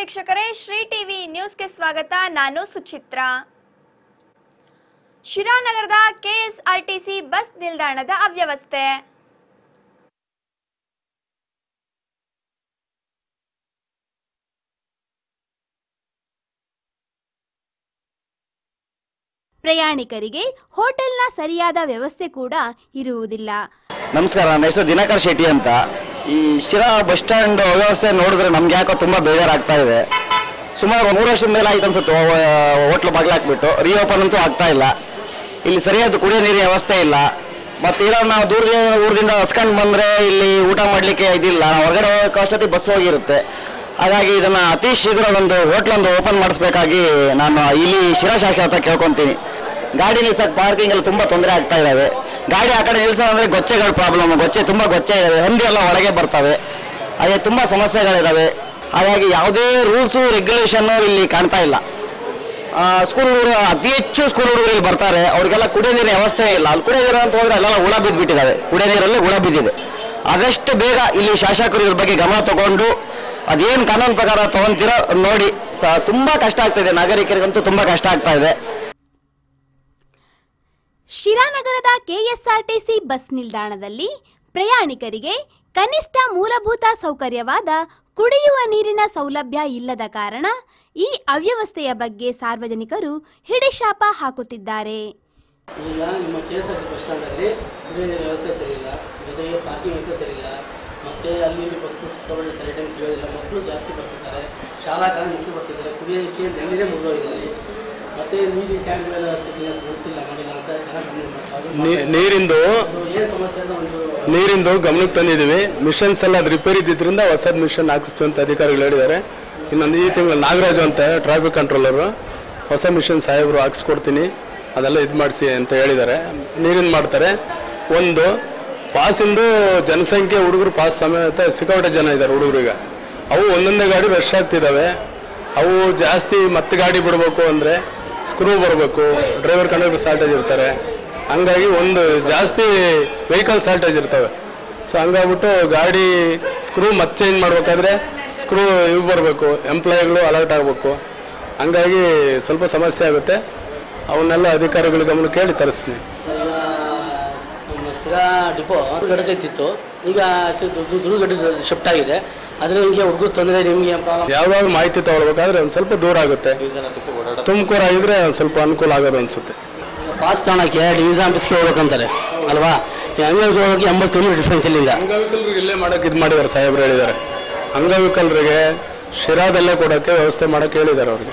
ವೀಕ್ಷಕರೇ ಶ್ರೀ ಟಿವಿ ನ್ಯೂಸ್ಗೆ ಸ್ವಾಗತ ನಾನು ಸುಚಿತ್ರ ಶಿರಾನಗರದ ಕೆಎಸ್ಆರ್ಟಿಸಿ ಬಸ್ ನಿಲ್ದಾಣದ ಅವ್ಯವಸ್ಥೆ ಪ್ರಯಾಣಿಕರಿಗೆ ಹೋಟೆಲ್ನ ಸರಿಯಾದ ವ್ಯವಸ್ಥೆ ಕೂಡ ಇರುವುದಿಲ್ಲ ನಮಸ್ಕಾರ ನನ್ನ ಹೆಸರು ದಿನಕರ್ ಶೆಟ್ಟಿ ಅಂತ ಈ ಶಿರಾ ಬಸ್ ಸ್ಟ್ಯಾಂಡ್ ವ್ಯವಸ್ಥೆ ನೋಡಿದ್ರೆ ನಮ್ಗೆ ಯಾಕೋ ತುಂಬಾ ಬೇಜಾರಾಗ್ತಾ ಇದೆ ಸುಮಾರು ಮೂರು ವರ್ಷದ ಮೇಲೆ ಆಯ್ತು ಅನ್ಸುತ್ತೆ ಹೋಟ್ಲು ಬಾಗ್ಲಾಕ್ಬಿಟ್ಟು ರೀಓಪನ್ ಅಂತೂ ಆಗ್ತಾ ಇಲ್ಲ ಇಲ್ಲಿ ಸರಿಯಾದ ಕುಡಿಯೋ ನೀರಿನ ವ್ಯವಸ್ಥೆ ಇಲ್ಲ ಮತ್ತೆ ಇರೋ ನಾವು ದೂರ ಊರದಿಂದ ಹಸ್ಕೊಂಡು ಬಂದ್ರೆ ಇಲ್ಲಿ ಊಟ ಮಾಡ್ಲಿಕ್ಕೆ ಇದಿಲ್ಲ ನಾವು ಹೊರಗಡೆ ಹೋಗಕ್ಕೆ ಅಷ್ಟೊತ್ತಿಗೆ ಬಸ್ ಹೋಗಿರುತ್ತೆ ಹಾಗಾಗಿ ಇದನ್ನ ಅತಿ ಶೀಘ್ರ ಒಂದು ಹೋಟ್ಲೊಂದು ಓಪನ್ ಮಾಡಿಸ್ಬೇಕಾಗಿ ನಾನು ಇಲ್ಲಿ ಶಿರಾ ಶಾಸಕ ಹತ್ರ ಕೇಳ್ಕೊಂತೀನಿ ಗಾಡಿ ನಿಲ್ಸಕ್ ಪಾರ್ಕಿಂಗ್ ಎಲ್ಲ ತುಂಬಾ ತೊಂದರೆ ಆಗ್ತಾ ಇದಾವೆ ಗಾಡಿ ಆ ಕಡೆ ನಿಲ್ಸೋದಂದ್ರೆ ಗೊಚ್ಚೆಗಳ ಪ್ರಾಬ್ಲಮ್ ಗೊಚ್ಚೆ ತುಂಬಾ ಗೊಚ್ಚೆ ಇದಾವೆ ಹಂದಿ ಎಲ್ಲ ಒಳಗೆ ಬರ್ತವೆ ಹಾಗೆ ತುಂಬಾ ಸಮಸ್ಯೆಗಳಿದಾವೆ ಹಾಗಾಗಿ ಯಾವುದೇ ರೂಲ್ಸು ರೆಗ್ಯುಲೇಷನ್ ಇಲ್ಲಿ ಕಾಣ್ತಾ ಇಲ್ಲ ಸ್ಕೂಲ್ ಹುಡುಗರು ಅತಿ ಹೆಚ್ಚು ಸ್ಕೂಲ್ ಹುಡುಗರು ಇಲ್ಲಿ ಬರ್ತಾರೆ ಅವ್ರಿಗೆಲ್ಲ ಕುಡಿಯೋ ನೀರಿನ ವ್ಯವಸ್ಥೆ ಇಲ್ಲ ಅಲ್ಲಿ ಕುಡಿಯೋ ನೀರು ಅಂತ ಹೋದ್ರೆ ಅಲ್ಲೆಲ್ಲ ಹುಳ ಬಿದ್ದುಬಿಟ್ಟಿದ್ದಾವೆ ಕುಡಿಯೋ ನೀರಲ್ಲಿ ಹುಳ ಬಿದ್ದಿದೆ ಆದಷ್ಟು ಬೇಗ ಇಲ್ಲಿ ಶಾಸಕರು ಇದ್ರ ಬಗ್ಗೆ ಗಮನ ತಗೊಂಡು ಅದೇನ್ ಕಾನೂನು ಪ್ರಕಾರ ತಗೊಂತೀರೋ ಅದ್ ನೋಡಿ ಸ- ತುಂಬಾ ಕಷ್ಟ ಆಗ್ತಾ ಇದೆ ನಾಗರಿಕರಿಗಂತೂ ತುಂಬಾ ಕಷ್ಟ ಆಗ್ತಾ ಇದೆ ಶಿರಾನಗರದ ಕೆಎಸ್ಆರ್ಟಿಸಿ ಬಸ್ ನಿಲ್ದಾಣದಲ್ಲಿ ಪ್ರಯಾಣಿಕರಿಗೆ ಕನಿಷ್ಠ ಮೂಲಭೂತ ಸೌಕರ್ಯವಾದ ಕುಡಿಯುವ ನೀರಿನ ಸೌಲಭ್ಯ ಇಲ್ಲದ ಕಾರಣ ಈ ಅವ್ಯವಸ್ಥೆಯ ಬಗ್ಗೆ ಸಾರ್ವಜನಿಕರು ಹಿಡಿಶಾಪ ಹಾಕುತ್ತಿದ್ದಾರೆ ಈಗ ನಿಮ್ಮ K S R T bus ಸ್ಟ್ಯಾಂಡಲ್ಲಿ ಕುಡಿಯೋ ನೀರಿನ ವ್ಯವಸ್ಥೆ ಸರಿಯಿಲ್ಲ ಜೊತೆಗೆ ಪಾರ್ಕಿಂಗ್ ವ್ಯವಸ್ಥೆ ಸರಿಯಿಲ್ಲ ಮತ್ತು ಅಲ್ಲಿ ಇಲ್ಲಿ ಬಸ್ ತಗೊಂಡು ಸರಿ ಟೈಮ್ ಸಿಗೋದಿಲ್ಲ ಮಕ್ಕಳು ಜಾಸ್ತಿ ಬರ್ತಿದ್ದಾರೆ ಶಾಲಾ ಕಾಲೇಜು ಮಕ್ಕಳು ಬರ್ತಿದ್ದಾರೆ ಕುಡಿಯೋಕ್ಕೆ ನೆಲ್ಲಿನೇ ಮುಗಿದೋಗಿದ್ದಾರೆ ಮತ್ತು ನೀರಿನ ಟ್ಯಾಂಕ್ ಮೇಲೆ ವ್ಯವಸ್ಥೆ ಕ್ಲೀನಾಗಿ ಗೊತ್ತಿಲ್ಲ ಮಾಡಿಲ್ಲ ಅಂತ ಜನ ಗಮನ ಮಾಡ್ತಾರೆ. ನೀ- ನೀರಿಂದು ಅದು ಏನು ಸಮಸ್ಯೆ ಅಂತ ಒಂದು ನೀರಿಂದು ಗಮನಕ್ಕೆ ತಂದಿದ್ದೀವಿ ಮಿಷನ್ಸ್ ಎಲ್ಲ ಅದು ರಿಪೇರಿ ಇದ್ದಿದ್ರಿಂದ ಹೊಸದ್ ಮಿಷನ್ ಹಾಕಿಸ್ತೀವಿ ಅಂತ ಅಧಿಕಾರಿಗಳು ಹೇಳಿದ್ದಾರೆ ಇನ್ನೊಂದು ಈ ತಿಂಗಳು ನಾಗರಾಜು ಅಂತ ಟ್ರಾಫಿಕ್ ಕಂಟ್ರೋಲರು ಹೊಸ ಮಿಷನ್ ಸಾಹೇಬರು ಹಾಕ್ಸ್ಕೊಡ್ತೀನಿ ಅದೆಲ್ಲ ಇದು ಮಾಡಿಸಿ ಅಂತ ಹೇಳಿದ್ದಾರೆ ನೀರಿನ ಮಾಡ್ತಾರೆ ಒಂದು ಪಾಸಿಂದು ಜನಸಂಖ್ಯೆ ಹುಡುಗರು ಪಾಸ್ ಸಮೇತ ಸಿಕ್ಕಾಪಟ್ಟೆ ಜನ ಇದ್ದಾರೆ ಹುಡುಗರಿಗೆ ಅವು ಒಂದೊಂದೇ ಗಾಡಿ ರಶ್ ಆಗ್ತಿದ್ದಾವೆ ಅವು ಜಾಸ್ತಿ ಮತ್ತೆ ಗಾಡಿ ಬಿಡಬೇಕು ಅಂದ್ರೆ ಸ್ಕ್ರೂ ಬರಬೇಕು ಡ್ರೈವರ್ ಕಂಡಕ್ಟರ್ ಶಾರ್ಟೇಜ್ ಇರ್ತಾರೆ ಹಂಗಾಗಿ ಒಂದು ಜಾಸ್ತಿ ವೆಹಿಕಲ್ ಶಾರ್ಟೇಜ್ ಇರ್ತವೆ ಸೊ ಹಂಗಾಗ್ಬಿಟ್ಟು ಗಾಡಿ ಸ್ಕ್ರೂ ಮತ್ತೆ ಚೇಂಜ್ ಮಾಡ್ಬೇಕಾದ್ರೆ ಸ್ಕ್ರೂ ಇವು ಬರಬೇಕು ಎಂಪ್ಲಾಯಿಗಳು ಅಲರ್ಟ್ ಆಗಬೇಕು ಹಂಗಾಗಿ ಸ್ವಲ್ಪ ಸಮಸ್ಯೆ ಆಗುತ್ತೆ ಅವನ್ನೆಲ್ಲ ಅಧಿಕಾರಿಗಳ ಗಮನ ಕೇಳಿ ತರಿಸ್ತೀನಿ ಈಗ ನಮ್ಮ ಸಿರಾ ಡಿಪೋ ಗಡಕೈತಿತ್ತು ಈಗ ದುರ್ಗಡ್ಡೆ ಶಿಫ್ಟ್ ಆಗಿದೆ ಆದರೆ ನಿಮಗೆ ಹುಡುಗರು ತೊಂದರೆ ನಿಮಗೆ ಪ್ರಾಬ್ಲಮ್ ಯಾವಾಗ ಮಾಹಿತಿ ತಗೊಳ್ಬೇಕಾದ್ರೆ ಒಂದು ಸ್ವಲ್ಪ ದೂರ ಆಗುತ್ತೆ ತುಮಕೂರು ಆಗಿದ್ರೆ ಒಂದ್ ಸ್ವಲ್ಪ ಅನುಕೂಲ ಆಗೋದು ಅನ್ಸುತ್ತೆ ಪಾಸ್ ತಾಣಕ್ಕೆ ಡಿವಿಷನ್ ಆಫೀಸ್ಗೆ ಹೋಗ್ಬೇಕಂತಾರೆ ಅಲ್ವಾ ಈ ಅಂಗಡಿಗೆ ಹೋಗೋಕೆ ಎಂಬತ್ತು ಕಿಲೋಮೀಟರ್ ಡಿಫ್ರೆನ್ಸ್ ಇಲ್ಲಿಂದ ಅಂಗವಿಕಲರಿಗೆ ಇಲ್ಲೇ ಮಾಡಕ್ಕೆ ಇದು ಮಾಡಿದ್ದಾರೆ ಸಾಹೇಬ್ರು ಹೇಳಿದ್ದಾರೆ ಅಂಗವಿಕಲರಿಗೆ ಶಿರಾದಲ್ಲೇ ಕೊಡಕ್ಕೆ ವ್ಯವಸ್ಥೆ ಮಾಡಕ್ಕೆ ಹೇಳಿದ್ದಾರೆ ಅವ್ರಿಗೆ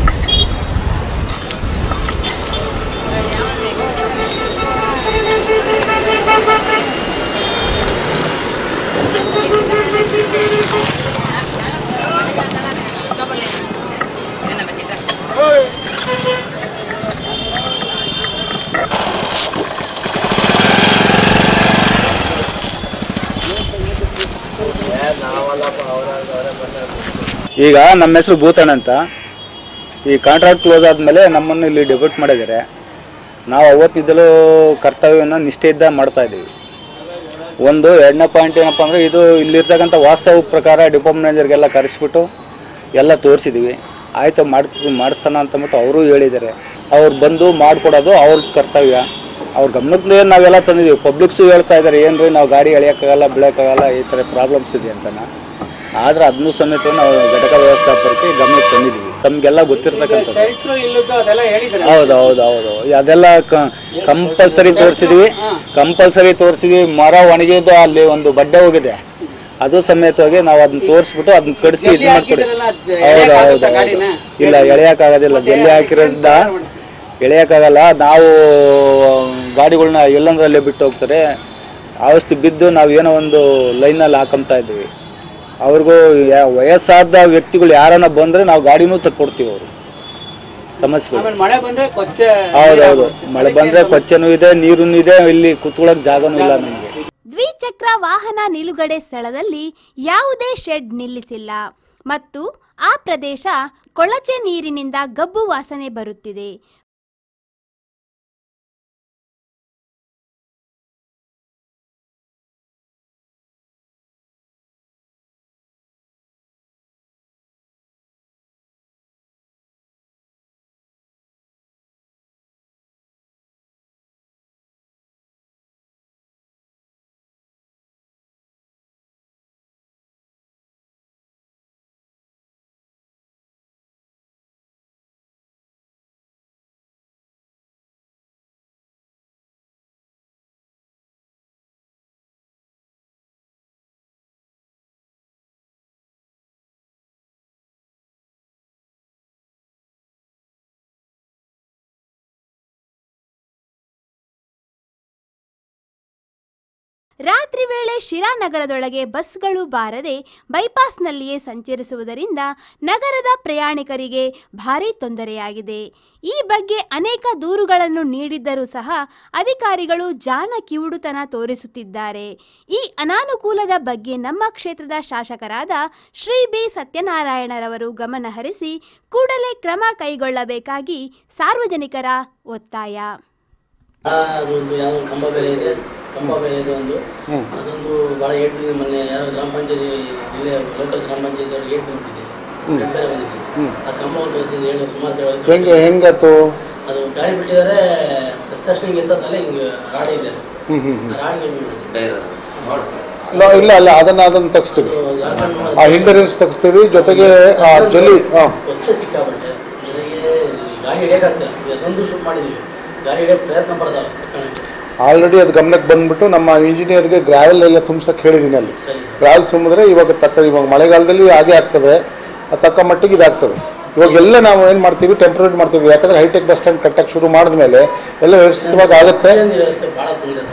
ಈಗ ನಮ್ಮ ಹೆಸರು ಭೂತಣ್ಣ ಅಂತ ಈ ಕಾಂಟ್ರಾಕ್ಟ್ ಕ್ಲೋಸ್ ಆದಮೇಲೆ ನಮ್ಮನ್ನು ಇಲ್ಲಿ ಡೆಪ್ಯೂಟ್ ಮಾಡಿದ್ದಾರೆ ನಾವು ಅವತ್ತಿದ್ದಲೂ ಕರ್ತವ್ಯವನ್ನು ನಿಷ್ಠೆಯಿಂದ ಮಾಡ್ತಾ ಇದ್ದೀವಿ ಒಂದು ಎರಡನೇ ಪಾಯಿಂಟ್ ಏನಪ್ಪ ಅಂದರೆ ಇದು ಇಲ್ಲಿರ್ತಕ್ಕಂಥ ವಾಸ್ತವ ಪ್ರಕಾರ ಡಿಪೋ ಮ್ಯಾನೇಜರ್ಗೆಲ್ಲ ಕರೆಸ್ಬಿಟ್ಟು ಎಲ್ಲ ತೋರಿಸಿದ್ದೀವಿ ಆಯಿತು ಮಾಡಿ ಮಾಡಿಸೋಣ ಅಂತಂದ್ಬಿಟ್ಟು ಅವರು ಹೇಳಿದ್ದಾರೆ ಅವ್ರು ಬಂದು ಮಾಡಿಕೊಡೋದು ಅವ್ರ ಕರ್ತವ್ಯ ಅವ್ರ ಗಮನಕ್ಕೆ ನಾವೆಲ್ಲ ತಂದಿದ್ದೀವಿ ಪಬ್ಲಿಕ್ಸು ಹೇಳ್ತಾ ಇದ್ದಾರೆ ಏನ್ರಿ ನಾವು ಗಾಡಿ ಎಳೆಯೋಕ್ಕಾಗಲ್ಲ ಬೆಳೆಯೋಕ್ಕಾಗಲ್ಲ ಈ ಥರ ಪ್ರಾಬ್ಲಮ್ಸ್ ಇದೆ ಅಂತನ ಆದ್ರೆ ಅದನ್ನು ಸಮೇತ ನಾವು ಘಟಕ ವ್ಯವಸ್ಥಾಪಕರಿಗೆ ಗಮನಕ್ಕೆ ತಂದಿದ್ದೀವಿ ತಮಗೆಲ್ಲ ಗೊತ್ತಿರ್ತಕ್ಕಂಥದ್ದು ಹೌದು ಹೌದು ಹೌದು ಅದೆಲ್ಲ ಕಂಪಲ್ಸರಿ ತೋರಿಸಿದ್ವಿ ಕಂಪಲ್ಸರಿ ತೋರಿಸಿದ್ವಿ ಮರ ಒಣಗಿದ್ದು ಅಲ್ಲಿ ಒಂದು ಬಡ್ಡೆ ಹೋಗಿದೆ ಅದು ಸಮೇತವಾಗಿ ನಾವು ಅದನ್ನ ತೋರಿಸ್ಬಿಟ್ಟು ಅದನ್ನ ಕಡಿಸಿ ಇದು ಮಾಡ್ಕೊಡಿ ಹೌದು ಹೌದು ಹೌದು ಇಲ್ಲ ಎಳೆಯಕ್ಕಾಗೋದಿಲ್ಲ ಜಲ್ಲಿ ಹಾಕಿರೋದ್ರಿಂದ ಎಳೆಯಕ್ಕಾಗಲ್ಲ ನಾವು ಗಾಡಿಗಳನ್ನ ಎಲ್ಲಂದ್ರಲ್ಲೇ ಬಿಟ್ಟು ಹೋಗ್ತಾರೆ ಅವಷ್ಟು ಬಿದ್ದು ನಾವು ಏನೋ ಒಂದು ಲೈನಲ್ಲಿ ಹಾಕೊಂತಾ ಇದ್ದೀವಿ ಅವ್ರಿಗೂ ಯಾ- ವಯಸ್ಸಾದ ವ್ಯಕ್ತಿಗಳು ಯಾರನ್ನ ಬಂದ್ರೆ ನಾವು ಗಾಡಿನೂ ತಕ್ಕೊಡ್ತೀವಿ ಅವರು ಸಮಸ್ಯೆ ಮಳೆ ಬಂದ್ರೆ ಕೊಚ್ಚೆ ಹೌದೌದು ಮಳೆ ಬಂದ್ರೆ ಕೊಚ್ಚೆನೂ ಇದೆ ನೀರೂ ಇದೆ ಇಲ್ಲಿ ಕುತ್ಕೊಳ್ಳೋಕ್ ಜಾಗನೂ ಇಲ್ಲ ನಮಗೆ ದ್ವಿಚಕ್ರ ವಾಹನ ನಿಲುಗಡೆ ಸ್ಥಳದಲ್ಲಿ ಯಾವುದೇ ಶೆಡ್ ನಿಲ್ಲಿಸಿಲ್ಲ ಮತ್ತು ಆ ಪ್ರದೇಶ ಕೊಳಚೆ ನೀರಿನಿಂದ ಗಬ್ಬು ವಾಸನೆ ಬರುತ್ತಿದೆ ರಾತ್ರಿ ವೇಳೆ ಶಿರಾ ನಗರದೊಳಗೆ ಬಸ್ಗಳು ಬಾರದೆ ಬೈಪಾಸ್ನಲ್ಲಿಯೇ ಸಂಚರಿಸುವುದರಿಂದ ನಗರದ ಪ್ರಯಾಣಿಕರಿಗೆ ಭಾರೀ ತೊಂದರೆಯಾಗಿದೆ ಈ ಬಗ್ಗೆ ಅನೇಕ ದೂರುಗಳನ್ನು ನೀಡಿದ್ದರೂ ಸಹ ಅಧಿಕಾರಿಗಳು ಜಾಣ ಕಿವುಡುತನ ತೋರಿಸುತ್ತಿದ್ದಾರೆ ಈ ಅನಾನುಕೂಲದ ಬಗ್ಗೆ ನಮ್ಮ ಕ್ಷೇತ್ರದ ಶಾಸಕರಾದ ಶ್ರೀ ಬಿ ಸತ್ಯನಾರಾಯಣರವರು ಗಮನಹರಿಸಿ ಕೂಡಲೇ ಕ್ರಮ ಕೈಗೊಳ್ಳಬೇಕಾಗಿ ಸಾರ್ವಜನಿಕರ ಒತ್ತಾಯ ಆ, ಅದೊಂದು ಯಾವ ಕಂಬ ಬೆಲೆ ಇದೆ ಕಂಬ ಬೆಲೆ ಇದೆ ಒಂದು ಹ್ಮ್. ಅದೊಂದು ಬಹಳ ಏಟ್ ಬಿದ್ದಿದೆ ಮೊನ್ನೆ ಯಾರೋ ಗ್ರಾಮ ಪಂಚಾಯತಿ ಇಲ್ಲೇ ಲೋಕಲ್ ಗ್ರಾಮ ಪಂಚಾಯತಿ ಅವ್ರಿಗೆ ಏಟ್ ಬಿದ್ದಿದೆ ಹ್ಮ್. ಬೆಳೆ ಬಂದಿದೆ ಹ್ಮ್. ಆ ಕಂಬ ಒಂದು ಬೆಳೆಸಿದೆ ಏನು ಸುಮಾರು ಜನ ಹೆಂಗೆ ಹೆಂಗತ್ತು ಅದು ಗಾಳಿ ಬಿಟ್ಟಿದ್ದಾರೆ ತಕ್ಷಣ ಎತ್ತದಲ್ಲ ಹಿಂಗೆ ರಾಡ್ ಇದೆ ಹ್ಮ್ ಹ್ಮ್ ಹ್ಮ್ ಆ ರಾಡ್ಗೆ ಬಿದ್ದಿದೆ. ಇಲ್ಲ ಇಲ್ಲ ಅಲ್ಲ ಅದನ್ನ ಅದನ್ನ ತೆಗಿಸ್ತೀವಿ ಅದು ಜಾರ್ಖಂಡ್ ಮಾಡಿ- ಆ ಹಿಂಡರೆನ್ಸ್ ತೆಗಿಸ್ತೀವಿ ಜೊತೆಗೆ ಆ ಜಲಿ ಹಾ ಒಚ್ಚ ಸಿಕ್ಕಾಬಟ್ಟೆ ಜೊತೆಗೆ ಈ ಗಾಡಿ ಹಿಡಿಯಕ್ಕಾಗ್ತಿಲ್ಲ ಅದೊಂದು ಶೂಟ್ ಮಾಡಿದ್ವಿ ಗಾಡಿ ಹಿಡಿಯಕ್ಕೆ ಪ್ರಯತ್ನ ಪಡ್ತಾವೆ ತಕ್ಕಂಗೆ ಆಲ್ರೆಡಿ ಅದು ಗಮನಕ್ಕೆ ಬಂದ್ಬಿಟ್ಟು ನಮ್ಮ ಇಂಜಿನಿಯರ್ಗೆ ಗ್ರಾವೆಲ್ ಎಲ್ಲ ತುಂಬ್ಸಕ್ ಹೇಳಿದ್ದೀನಿ ಅಲ್ಲಿ ಸರಿ ಗ್ರಾವೆಲ್ ತುಂಬಿದ್ರೆ ಇವಾಗ ತಕ್ಕ ಇವಾಗ ಮಳೆಗಾಲದಲ್ಲಿ ಹಾಗೆ ಆಗ್ತದೆ ಆ ತಕ್ಕ ಮಟ್ಟಿಗೆ ಇದಾಗ್ತದೆ ಇವಾಗೆಲ್ಲ ನಾವು ಏನ್ ಮಾಡ್ತೀವಿ ಟೆಂಪ್ರರಿ ಮಾಡ್ತೀವಿ ಯಾಕಂದ್ರೆ ಹೈಟೆಕ್ ಬಸ್ ಸ್ಟ್ಯಾಂಡ್ ಕಟ್ಟಕ್ಕೆ ಶುರು ಮಾಡಿದ್ಮೇಲೆ ಎಲ್ಲ ವ್ಯವಸ್ಥಿತವಾಗಿ ಆಗುತ್ತೆ ಕುಡಿಯೋ ವ್ಯವಸ್ಥೆ ಬಹಳ ತೊಂದರೆ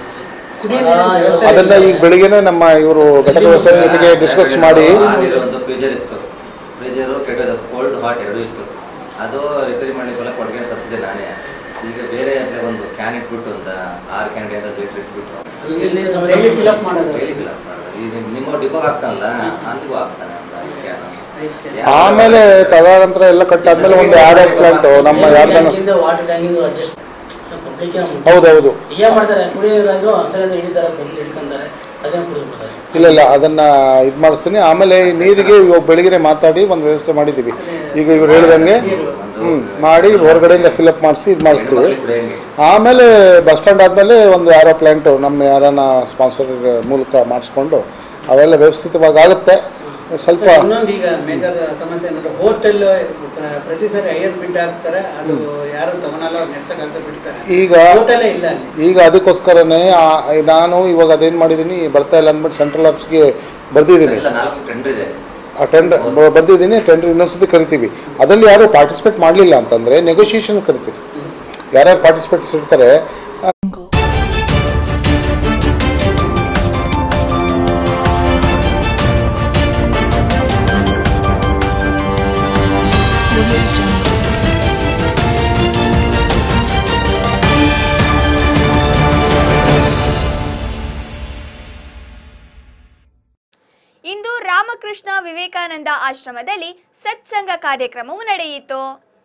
ಅದನ್ನ ಈಗ ಬೆಳಿಗ್ಗೆನೆ ನಮ್ಮ ಇವರು ಘಟಕ ವ್ಯವಸ್ಥೆ ಜೊತೆಗೆ ಡಿಸ್ಕಸ್ ಮಾಡಿ ಒಂದು ಫ್ರೀಜರ್ ಇತ್ತು ಫ್ರೀಜರು ಕೆಟ್ಟೋದು ಕೋಲ್ಡ್ ಹಾಟ್ ಎರಡೂ ಇತ್ತು ಅದು ರಿಪೇರಿ ಮಾಡಿಕೊಳ್ಳೆ ಕೊಡುಗೆ ತರಿಸಿದೆ ನಾನೇ ಈಗ ಬೇರೆ ಅಂದ್ರೆ ಒಂದು ಕ್ಯಾನ್ ಇಟ್ಬಿಟ್ಟು ಅಂತ ಆರು ಕ್ಯಾನ್ಗೆ ಅಂತ ಲೀಟರ್ ಇಟ್ಬಿಟ್ಟು ಇಲ್ಲಿ ಡೈಲಿ ಫಿಲಪ್ ಮಾಡೋದು ಡೈಲಿ fill up ಮಾಡೋದು. ಈಗ ನಿಮ್ಮ ಡಿಪೋಗೆ ಆಗ್ತಾನಲ್ಲ ಅಂದಿಗೂ ಆಗ್ತಾನೆ ಅಂತ ಈ ಕ್ಯಾನ್ ಆಮೇಲೆ ತದನಂತರ ಎಲ್ಲ ಕಟ್ಟಾದ್ಮೇಲೆ ಒಂದು ಆಡೋ ಪ್ಲಾಂಟ್ ನಮ್ಮ ಯಾರ್ದನ ವಾಟರ್ ಟ್ಯಾಂಕಿಂಗ್ ಅಡ್ಜಸ್ಟ್ ಪಬ್ಲಿಕ್ ಹೌದೌದು ಏನ್ ಮಾಡ್ತಾರೆ ಕುಡಿಯೋದು ಅಂತರಿಂದ ಹಿಡಿತಾರೆ ಬಂದು ಹಿಡ್ಕೊಂತಾರೆ ಅದೇನು ಕುಡಿದ್ಬಿಡ್ತಾರೆ ಇಲ್ಲ ಇಲ್ಲ ಅದನ್ನ ಇದು ಮಾಡಿಸ್ತೀನಿ ಆಮೇಲೆ ಈ ನೀರಿಗೆ ಇವಾಗ ಬೆಳಿಗ್ಗೆ ಮಾತಾಡಿ ಒಂದು ವ್ಯವಸ್ಥೆ ಮಾಡಿದ್ದೀವಿ ಈಗ ಇವ್ರು ಹೇಳ್ದಂಗೆ ಹ್ಮ್ ಮಾಡಿ ಹೊರಗಡೆಯಿಂದ ಫಿಲಪ್ ಮಾಡಿಸಿ ಇದು ಮಾಡಿಸ್ತೀವಿ ಕುಡಿಯಂಗೆ ಆಮೇಲೆ ಬಸ್ ಸ್ಟ್ಯಾಂಡ್ ಆದ್ಮೇಲೆ ಒಂದು ಯಾರೋ ಪ್ಲಾಂಟ್ ನಮ್ಮ ಯಾರನ್ನ ಸ್ಪಾನ್ಸರ್ ಮೂಲಕ ಮಾಡಿಸ್ಕೊಂಡು ಅವೆಲ್ಲ ವ್ಯವಸ್ಥಿತವಾಗಿ ಆಗುತ್ತೆ ಸ್ವಲ್ಪ ಇನ್ನೊಂದು ಈಗ ಮೇಜರ್ ಸಮಸ್ಯೆ ಏನಂದ್ರೆ ಹೋಟೆಲ್ ಪ್ರತಿ ಸರಿ ಐಯರ್ ಬಿಡ್ ಹಾಕ್ತಾರೆ ಅದು ಯಾರು ತಗೊಳಲ್ಲ ಅವ್ರು ನೆಡ್ಸಕ್ಕಂತ ಬಿಡ್ತಾರೆ ಈಗ ಹೋಟೆಲೇ ಇಲ್ಲ ಅಲ್ಲಿ ಈಗ ಅದಕ್ಕೋಸ್ಕರನೇ ಆ- ನಾನು ಇವಾಗ ಅದೇನ್ ಮಾಡಿದ್ದೀನಿ ಬರ್ತಾ ಇಲ್ಲ ಅಂದ್ಬಿಟ್ಟು ಸೆಂಟ್ರಲ್ ಆಫೀಸ್ಗೆ ಬರ್ದಿದ್ದೀನಿ ಇಲ್ಲ ನಾಲ್ಕು ಟೆಂಡರ್ ಇದೆ ಆ ಟೆಂಡರ್ ಬರ್ದಿದ್ದೀನಿ ಟೆಂಡರ್ ಇನ್ನೊಂದ್ಸತಿ ಕರಿತೀವಿ ಅದರಲ್ಲಿ ಯಾರು ಪಾರ್ಟಿಸಿಪೇಟ್ ಮಾಡಲಿಲ್ಲ ಅಂತಂದ್ರೆ ನೆಗೋಷಿಯೇಷನ್ ಕರಿತೀವಿ ಯಾರ್ಯಾರು ಪಾರ್ಟಿಸಿಪೇಟ್ಸ್ ಇರ್ತಾರೆ ಆ, ಇಂದು ರಾಮಕೃಷ್ಣ ವಿವೇಕಾನಂದ ಆಶ್ರಮದಲ್ಲಿ ಸತ್ಸಂಗ ಕಾರ್ಯಕ್ರಮವು ನಡೆಯಿತು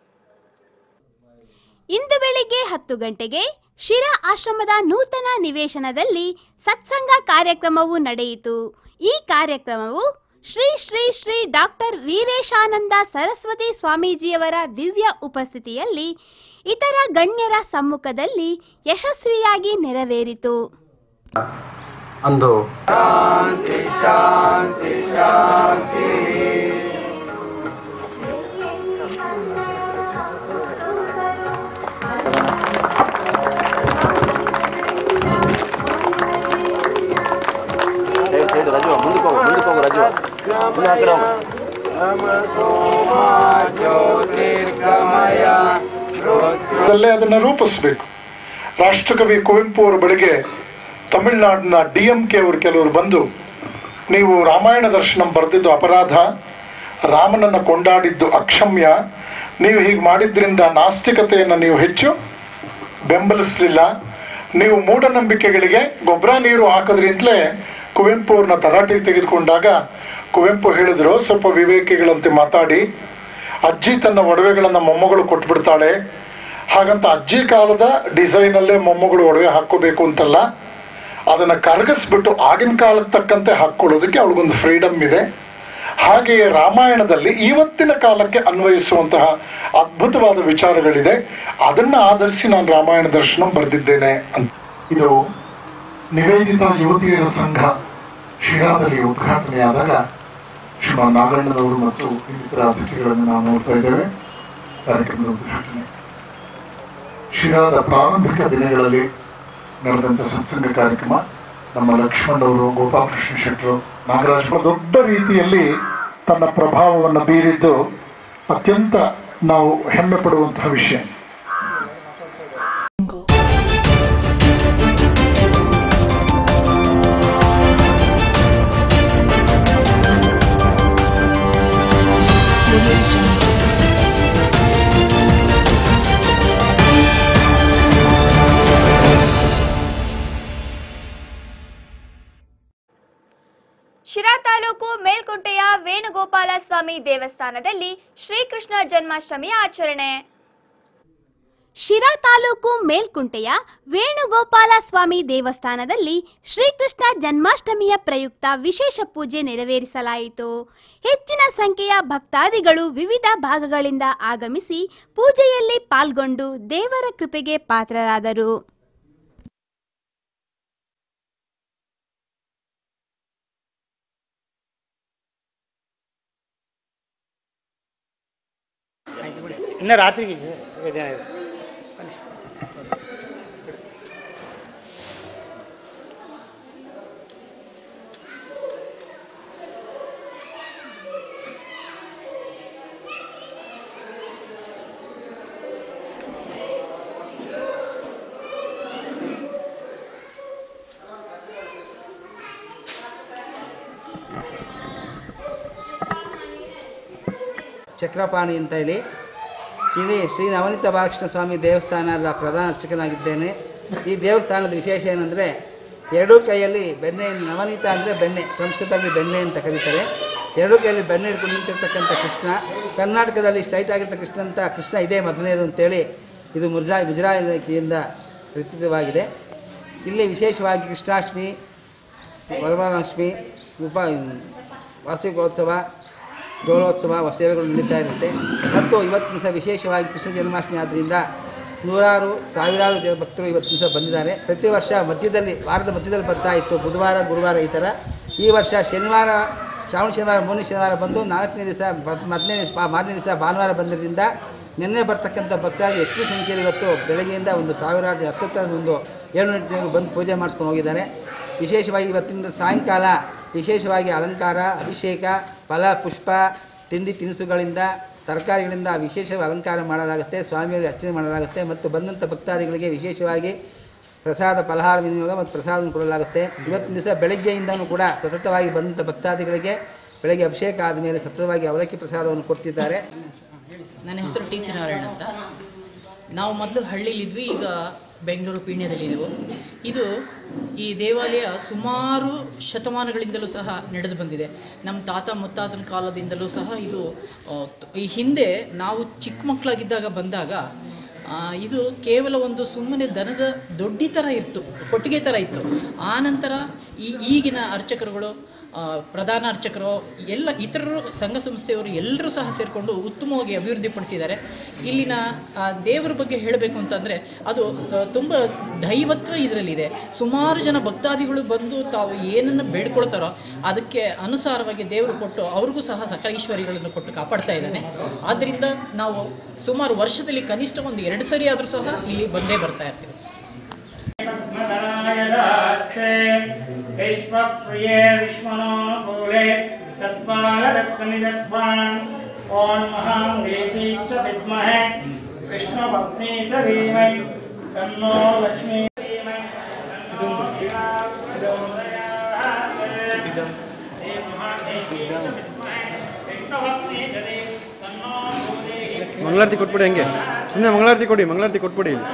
ಇಂದು ಬೆಳಿಗ್ಗೆ ಹತ್ತು ಗಂಟೆಗೆ ಶಿರಾ ಆಶ್ರಮದ ನೂತನ ನಿವೇಶನದಲ್ಲಿ ಸತ್ಸಂಗ ಕಾರ್ಯಕ್ರಮವು ನಡೆಯಿತು ಈ ಕಾರ್ಯಕ್ರಮವು ಶ್ರೀ ಶ್ರೀ ಶ್ರೀ ಡಾಕ್ಟರ್ ವೀರೇಶಾನಂದ ಸರಸ್ವತಿ ಸ್ವಾಮೀಜಿಯವರ ದಿವ್ಯ ಉಪಸ್ಥಿತಿಯಲ್ಲಿ ಇತರ ಗಣ್ಯರ ಸಮ್ಮುಖದಲ್ಲಿ ಯಶಸ್ವಿಯಾಗಿ ನೆರವೇರಿತು ಅಂದು ಅಲ್ಲೇ ಅದನ್ನ ರೂಪಿಸಬೇಕು ರಾಷ್ಟ್ರಕವಿ ಕುವೆಂಪು ಅವರ ಬಳಿಗೆ ತಮಿಳುನಾಡಿನ ಡಿ ಎಂ ಕೆ ಅವರು ಕೆಲವರು ಬಂದು ನೀವು ರಾಮಾಯಣ ದರ್ಶನಂ ಬರೆದಿದ್ದು ಅಪರಾಧ ರಾಮನನ್ನ ಕೊಂಡಾಡಿದ್ದು ಅಕ್ಷಮ್ಯ ನೀವು ಹೀಗೆ ಮಾಡಿದ್ರಿಂದ ನಾಸ್ತಿಕತೆಯನ್ನು ನೀವು ಹೆಚ್ಚು ಬೆಂಬಲಿಸಲಿಲ್ಲ ನೀವು ಮೂಢನಂಬಿಕೆಗಳಿಗೆ ಗೊಬ್ಬರ ನೀರು ಹಾಕೋದ್ರಿಂದಲೇ ಕುವೆಂಪು ಅವ್ರನ್ನ ತರಾಟೆಗೆ ತೆಗೆದುಕೊಂಡಾಗ ಕುವೆಂಪು ಹೇಳಿದ್ರು ಸ್ವಲ್ಪ ವಿವೇಕಿಗಳಂತೆ ಮಾತಾಡಿ ಅಜ್ಜಿ ತನ್ನ ಒಡವೆಗಳನ್ನ ಮೊಮ್ಮಗಳು ಕೊಟ್ಬಿಡ್ತಾಳೆ ಹಾಗಂತ ಅಜ್ಜಿ ಕಾಲದ ಡಿಸೈನ್ ಅಲ್ಲೇ ಮೊಮ್ಮಗಳು ಒಡವೆ ಹಾಕೋಬೇಕು ಅಂತಲ್ಲ ಅದನ್ನ ಕರಗಿಸ್ಬಿಟ್ಟು ಆಗಿನ ಕಾಲಕ್ಕೆ ತಕ್ಕಂತೆ ಹಾಕೊಳ್ಳೋದಕ್ಕೆ ಅವಳಿಗೊಂದು ಫ್ರೀಡಮ್ ಇದೆ ಹಾಗೆಯೇ ರಾಮಾಯಣದಲ್ಲಿ ಇವತ್ತಿನ ಕಾಲಕ್ಕೆ ಅನ್ವಯಿಸುವಂತಹ ಅದ್ಭುತವಾದ ವಿಚಾರಗಳಿದೆ ಅದನ್ನ ಆಧರಿಸಿ ನಾನು ರಾಮಾಯಣ ದರ್ಶನ ಬರೆದಿದ್ದೇನೆ ಅಂತ ಇದು ನಿವೇದಿತ ಯುವತಿಯರ ಸಂಘ ಶಿರಾದಲ್ಲಿ ಉದ್ಘಾಟನೆಯಾದಾಗ ಶ್ರೀಮಾನ್ ನಾಗಣ್ಣನವರು ಮತ್ತು ಇನ್ನಿತರ ಅತಿಥಿಗಳನ್ನು ನಾವು ನೋಡ್ತಾ ಇದ್ದೇವೆ ಕಾರ್ಯಕ್ರಮದ ಉದ್ಘಾಟನೆ ಶಿರಾದ ಪ್ರಾರಂಭಿಕ ದಿನಗಳಲ್ಲಿ ನಡೆದಂತ ಸತ್ಸಂಗ ಕಾರ್ಯಕ್ರಮ ನಮ್ಮ ಲಕ್ಷ್ಮಣ್ ಅವರು ಗೋಪಾಲಕೃಷ್ಣ ಶೆಟ್ಟರು ನಾಗರಾಜ್ ಅವರು ದೊಡ್ಡ ರೀತಿಯಲ್ಲಿ ತನ್ನ ಪ್ರಭಾವವನ್ನು ಬೀರಿದ್ದು ಅತ್ಯಂತ ನಾವು ಹೆಮ್ಮೆ ಪಡುವಂತಹ ವಿಷಯ ಶಿರಾ ತಾಲೂಕು ಮೇಲ್ಕೋಟೆಯ ವೇಣುಗೋಪಾಲ ಸ್ವಾಮಿ ದೇವಸ್ಥಾನದಲ್ಲಿ ಶ್ರೀಕೃಷ್ಣ ಜನ್ಮಾಷ್ಟಮಿ ಆಚರಣೆ ಶಿರಾ ತಾಲೂಕು ಮೇಲ್ಕುಂಟೆಯ ವೇಣುಗೋಪಾಲ ಸ್ವಾಮಿ ದೇವಸ್ಥಾನದಲ್ಲಿ ಶ್ರೀಕೃಷ್ಣ ಜನ್ಮಾಷ್ಟಮಿಯ ಪ್ರಯುಕ್ತ ವಿಶೇಷ ಪೂಜೆ ನೆರವೇರಿಸಲಾಯಿತು ಹೆಚ್ಚಿನ ಸಂಖ್ಯೆಯ ಭಕ್ತಾದಿಗಳು ವಿವಿಧ ಭಾಗಗಳಿಂದ ಆಗಮಿಸಿ ಪೂಜೆಯಲ್ಲಿ ಪಾಲ್ಗೊಂಡು ದೇವರ ಕೃಪೆಗೆ ಪಾತ್ರರಾದರು ಇನ್ನು ರಾತ್ರಿಗೆ ಜನ ಇದೆ ಚಕ್ರಪಾಣಿ ಅಂತ ಹೇಳಿ ಇಲ್ಲಿ ಶ್ರೀ ನವನೀತ ಬಾಲಕೃಷ್ಣ ಸ್ವಾಮಿ ದೇವಸ್ಥಾನದ ಪ್ರಧಾನ ಅರ್ಚಕನಾಗಿದ್ದೇನೆ ಈ ದೇವಸ್ಥಾನದ ವಿಶೇಷ ಏನಂದರೆ ಎರಡೂ ಕೈಯಲ್ಲಿ ಬೆಣ್ಣೆ ನವನೀತ ಅಂದರೆ ಬೆಣ್ಣೆ ಸಂಸ್ಕೃತದಲ್ಲಿ ಬೆಣ್ಣೆ ಅಂತ ಕರೀತಾರೆ ಎರಡೂ ಕೈಯಲ್ಲಿ ಬೆಣ್ಣೆ ಹಿಡ್ಕೊಂಡು ನಿಂತಿರ್ತಕ್ಕಂಥ ಕೃಷ್ಣ ಕರ್ನಾಟಕದಲ್ಲಿ ಸ್ಟ್ರೈಟ್ ಆಗಿರ್ತಕ್ಕ ಕೃಷ್ಣ ಅಂತ ಕೃಷ್ಣ ಇದೇ ಮೊದಲನೇದು ಅಂತೇಳಿ ಇದು ಮುಜರಾ ಮುಜರಾಯ ಇಲಾಖೆಯಿಂದ ಪ್ರಸಿದ್ಧವಾಗಿದೆ ಇಲ್ಲಿ ವಿಶೇಷವಾಗಿ ಕೃಷ್ಣಾಷ್ಟಮಿ ವರಮಹಾಲಕ್ಷ್ಮಿ ಉಪ ವಾರ್ಷಿಕೋತ್ಸವ ಡೋಲೋತ್ಸವ ಸೇವೆಗಳು ನಡೀತಾ ಇರುತ್ತೆ ಮತ್ತು ಇವತ್ತಿನ ದಿವಸ ವಿಶೇಷವಾಗಿ ಕೃಷ್ಣ ಜನ್ಮಾಷ್ಟಮಿ ಆದ್ದರಿಂದ ನೂರಾರು ಸಾವಿರಾರು ಜನ ಭಕ್ತರು ಇವತ್ತಿನ ದಿವಸ ಬಂದಿದ್ದಾರೆ ಪ್ರತಿ ವರ್ಷ ಮಧ್ಯದಲ್ಲಿ ವಾರದ ಮಧ್ಯದಲ್ಲಿ ಬರ್ತಾ ಇತ್ತು ಬುಧವಾರ ಗುರುವಾರ ಈ ಥರ ಈ ವರ್ಷ ಶನಿವಾರ ಶ್ರಾವಣ ಶನಿವಾರ ಮೂರನೇ ಶನಿವಾರ ಬಂದು ನಾಲ್ಕನೇ ದಿವಸ ಮೊದಲನೇ ದಿವಸ ಮಾರನೇ ದಿವಸ ಭಾನುವಾರ ಬಂದಿದ್ದರಿಂದ ನಿನ್ನೆ ಬರ್ತಕ್ಕಂಥ ಭಕ್ತಾದಿ ಹೆಚ್ಚು ಸಂಖ್ಯೆಯಲ್ಲಿ ಇವತ್ತು ಬೆಳಗ್ಗೆಯಿಂದ ಒಂದು ಸಾವಿರಾರು ಜನ ಹತ್ತತ್ರ ಒಂದು ಏಳುನೂರು ಜನರು ಬಂದು ಪೂಜೆ ಮಾಡಿಸ್ಕೊಂಡು ಹೋಗಿದ್ದಾರೆ ವಿಶೇಷವಾಗಿ ಇವತ್ತಿನ ಸಾಯಂಕಾಲ ವಿಶೇಷವಾಗಿ ಅಲಂಕಾರ ಅಭಿಷೇಕ ಫಲ ಪುಷ್ಪ ತಿಂಡಿ ತಿನಿಸುಗಳಿಂದ ತರಕಾರಿಗಳಿಂದ ವಿಶೇಷ ಅಲಂಕಾರ ಮಾಡಲಾಗುತ್ತೆ ಸ್ವಾಮಿಯವರಿಗೆ ಅರ್ಚನೆ ಮಾಡಲಾಗುತ್ತೆ ಮತ್ತು ಬಂದಂಥ ಭಕ್ತಾದಿಗಳಿಗೆ ವಿಶೇಷವಾಗಿ ಪ್ರಸಾದ ಫಲಹಾರ ವಿನಿಯೋಗ ಮತ್ತು ಪ್ರಸಾದವನ್ನು ಕೊಡಲಾಗುತ್ತೆ ಇವತ್ತಿನ ದಿವಸ ಬೆಳಗ್ಗೆಯಿಂದನೂ ಕೂಡ ಸತತವಾಗಿ ಬಂದಂಥ ಭಕ್ತಾದಿಗಳಿಗೆ ಬೆಳಗ್ಗೆ ಅಭಿಷೇಕ ಆದಮೇಲೆ ಸತತವಾಗಿ ಅವಲಕ್ಕಿ ಪ್ರಸಾದವನ್ನು ಕೊಡ್ತಿದ್ದಾರೆ ನನ್ನ ಹೆಸರು ಟಿ ಸಿ ನಾರಾಯಣ ಅಂತ ನಾವು ಮೊದಲು ಹಳ್ಳಿಲಿದ್ವಿ ಈಗ ಬೆಂಗಳೂರು ಪೀಣ್ಯದಲ್ಲಿದ್ದೆವು ಇದು ಈ ದೇವಾಲಯ ಸುಮಾರು ಶತಮಾನಗಳಿಂದಲೂ ಸಹ ನಡೆದು ಬಂದಿದೆ ನಮ್ಮ ತಾತ ಮುತ್ತಾತನ ಕಾಲದಿಂದಲೂ ಸಹ ಇದು ಆ, ತ- ಈ ಹಿಂದೆ ನಾವು ಚಿಕ್ಕ ಮಕ್ಕಳಾಗಿದ್ದಾಗ ಬಂದಾಗ ಆ, ಇದು ಕೇವಲ ಒಂದು ಸುಮ್ಮನೆ ದನದ ದೊಡ್ಡಿ ಥರ ಇತ್ತು ಕೊಟ್ಟಿಗೆ ಥರ ಇತ್ತು ಆ ನಂತರ ಈ ಈಗಿನ ಅರ್ಚಕರುಗಳು ಆ, ಪ್ರಧಾನ ಅರ್ಚಕರು ಎಲ್ಲ ಇತರರು ಸಂಘ ಸಂಸ್ಥೆಯವರು ಎಲ್ಲರೂ ಸಹ ಸೇರಿಕೊಂಡು ಉತ್ತಮವಾಗಿ ಅಭಿವೃದ್ಧಿಪಡಿಸಿದ್ದಾರೆ ಇಲ್ಲಿನ ಆ, ದೇವರ ಬಗ್ಗೆ ಹೇಳಬೇಕು ಅಂತಂದರೆ ಅದು ಆ, ತುಂಬ ದೈವತ್ವ ಇದರಲ್ಲಿದೆ ಸುಮಾರು ಜನ ಭಕ್ತಾದಿಗಳು ಬಂದು ತಾವು ಏನನ್ನು ಬೇಡ್ಕೊಳ್ತಾರೋ ಅದಕ್ಕೆ ಅನುಸಾರವಾಗಿ ದೇವರು ಕೊಟ್ಟು ಅವ್ರಿಗೂ ಸಹ ಸಕಲ ಈಶ್ವರಿಗಳನ್ನು ಕೊಟ್ಟು ಕಾಪಾಡ್ತಾ ಇದ್ದಾನೆ ಆದ್ದರಿಂದ ನಾವು ಸುಮಾರು ವರ್ಷದಲ್ಲಿ ಕನಿಷ್ಠ ಒಂದು ಎರಡು ಸರಿ ಆದರೂ ಸಹ ಇಲ್ಲಿ ಬಂದೇ ಬರ್ತಾ ಇರ್ತೀವಿ विश्वप्रिये विश्वनोकूले तत्पालदत्तनिदस्वान् ॐ महाङ्गेती च विद्महे कृष्णपत्नी च धीमहि तन्नो लक्ष्मी धीमहि तन्नो शिवा प्रचोदयात्। श्री महादेवी च विद्महे कृष्णपत्नी च धीमहि तन्नो भूदेवी ಮಂಗಳಾರತಿ ಕೊಟ್ಬಿಡಿ ಹಂಗೆ ಸುಮ್ಮನೆ ಮಂಗಳಾರತಿ ಕೊಡಿ ಮಂಗಳಾರತಿ ಕೊಟ್ಬಿಡಿ ಇಲ್ಲಿ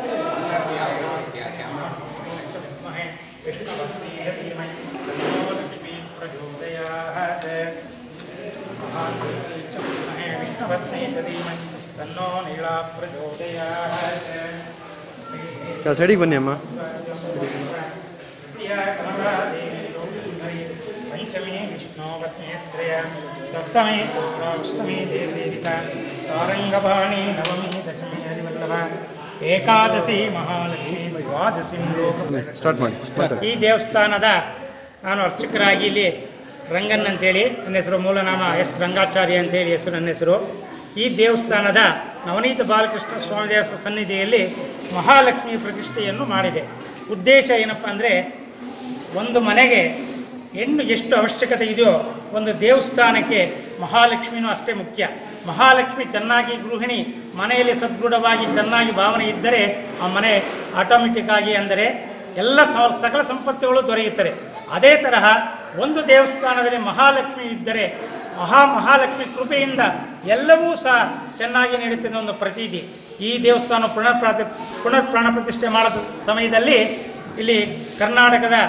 तन्नो नीला प्रचोदयात् ಆ ಸೈಡಿಗೆ ಬನ್ನಿ ಅಮ್ಮ पंचमी विष्णु पत्नीत्रय सप्तमी अष्टमी देवीरिका सारङ्गपाणि नवमी दशमी हरिवल्लभ ಏಕಾದಶಿ ಮಹಾಲಕ್ಷ್ಮಿ ದ್ವಾದಶಿ ಲೋಕ ಸ್ಟಾರ್ಟ್ ಮಾಡಿ ಮಾತಾಡಿ ಈ ದೇವಸ್ಥಾನದ ನಾನು ಅರ್ಚಕರಾಗಿ ಇಲ್ಲಿ ರಂಗನ್ ಅಂತೇಳಿ ನನ್ನ ಹೆಸರು ಮೂಲನಾಮ ಎಸ್ ರಂಗಾಚಾರ್ಯ ಅಂತೇಳಿ ಹೆಸರು ನನ್ನ ಹೆಸರು ಈ ದೇವಸ್ಥಾನದ ನವನೀತ ಬಾಲಕೃಷ್ಣ ಸ್ವಾಮಿ ದೇವಸ್ಥಾನ ಸನ್ನಿಧಿಯಲ್ಲಿ ಮಹಾಲಕ್ಷ್ಮಿ ಪ್ರತಿಷ್ಠೆಯನ್ನು ಮಾಡಿದೆ ಉದ್ದೇಶ ಏನಪ್ಪ ಅಂದರೆ ಒಂದು ಮನೆಗೆ ಹೆಣ್ಣು ಎಷ್ಟು ಅವಶ್ಯಕತೆ ಇದೆಯೋ ಒಂದು ದೇವಸ್ಥಾನಕ್ಕೆ ಮಹಾಲಕ್ಷ್ಮಿನೂ ಅಷ್ಟೇ ಮುಖ್ಯ ಮಹಾಲಕ್ಷ್ಮಿ ಚೆನ್ನಾಗಿ ಗೃಹಿಣಿ ಮನೆಯಲ್ಲಿ ಸದೃಢವಾಗಿ ಚೆನ್ನಾಗಿ ಭಾವನೆ ಇದ್ದರೆ ಆ ಮನೆ ಆಟೋಮೆಟಿಕ್ ಆಗಿ ಅಂದರೆ ಎಲ್ಲ ಸ- ಸಕಲ ಸಂಪತ್ತುಗಳು ದೊರೆಯುತ್ತದೆ ಅದೇ ತರಹ ಒಂದು ದೇವಸ್ಥಾನದಲ್ಲಿ ಮಹಾಲಕ್ಷ್ಮಿ ಇದ್ದರೆ ಮಹಾ ಮಹಾಲಕ್ಷ್ಮಿ ಕೃಪೆಯಿಂದ ಎಲ್ಲವೂ ಸಹ ಚೆನ್ನಾಗಿ ನಡೀತದೆ ಒಂದು ಪ್ರತೀತಿ ಈ ದೇವಸ್ಥಾನ ಪುನರ್ ಪ್ರಾತಿ ಪುನರ್ ಪ್ರಾಣ ಪ್ರತಿಷ್ಠೆ ಮಾಡಿದ ಸಮಯದಲ್ಲಿ ಇಲ್ಲಿ ಕರ್ನಾಟಕದ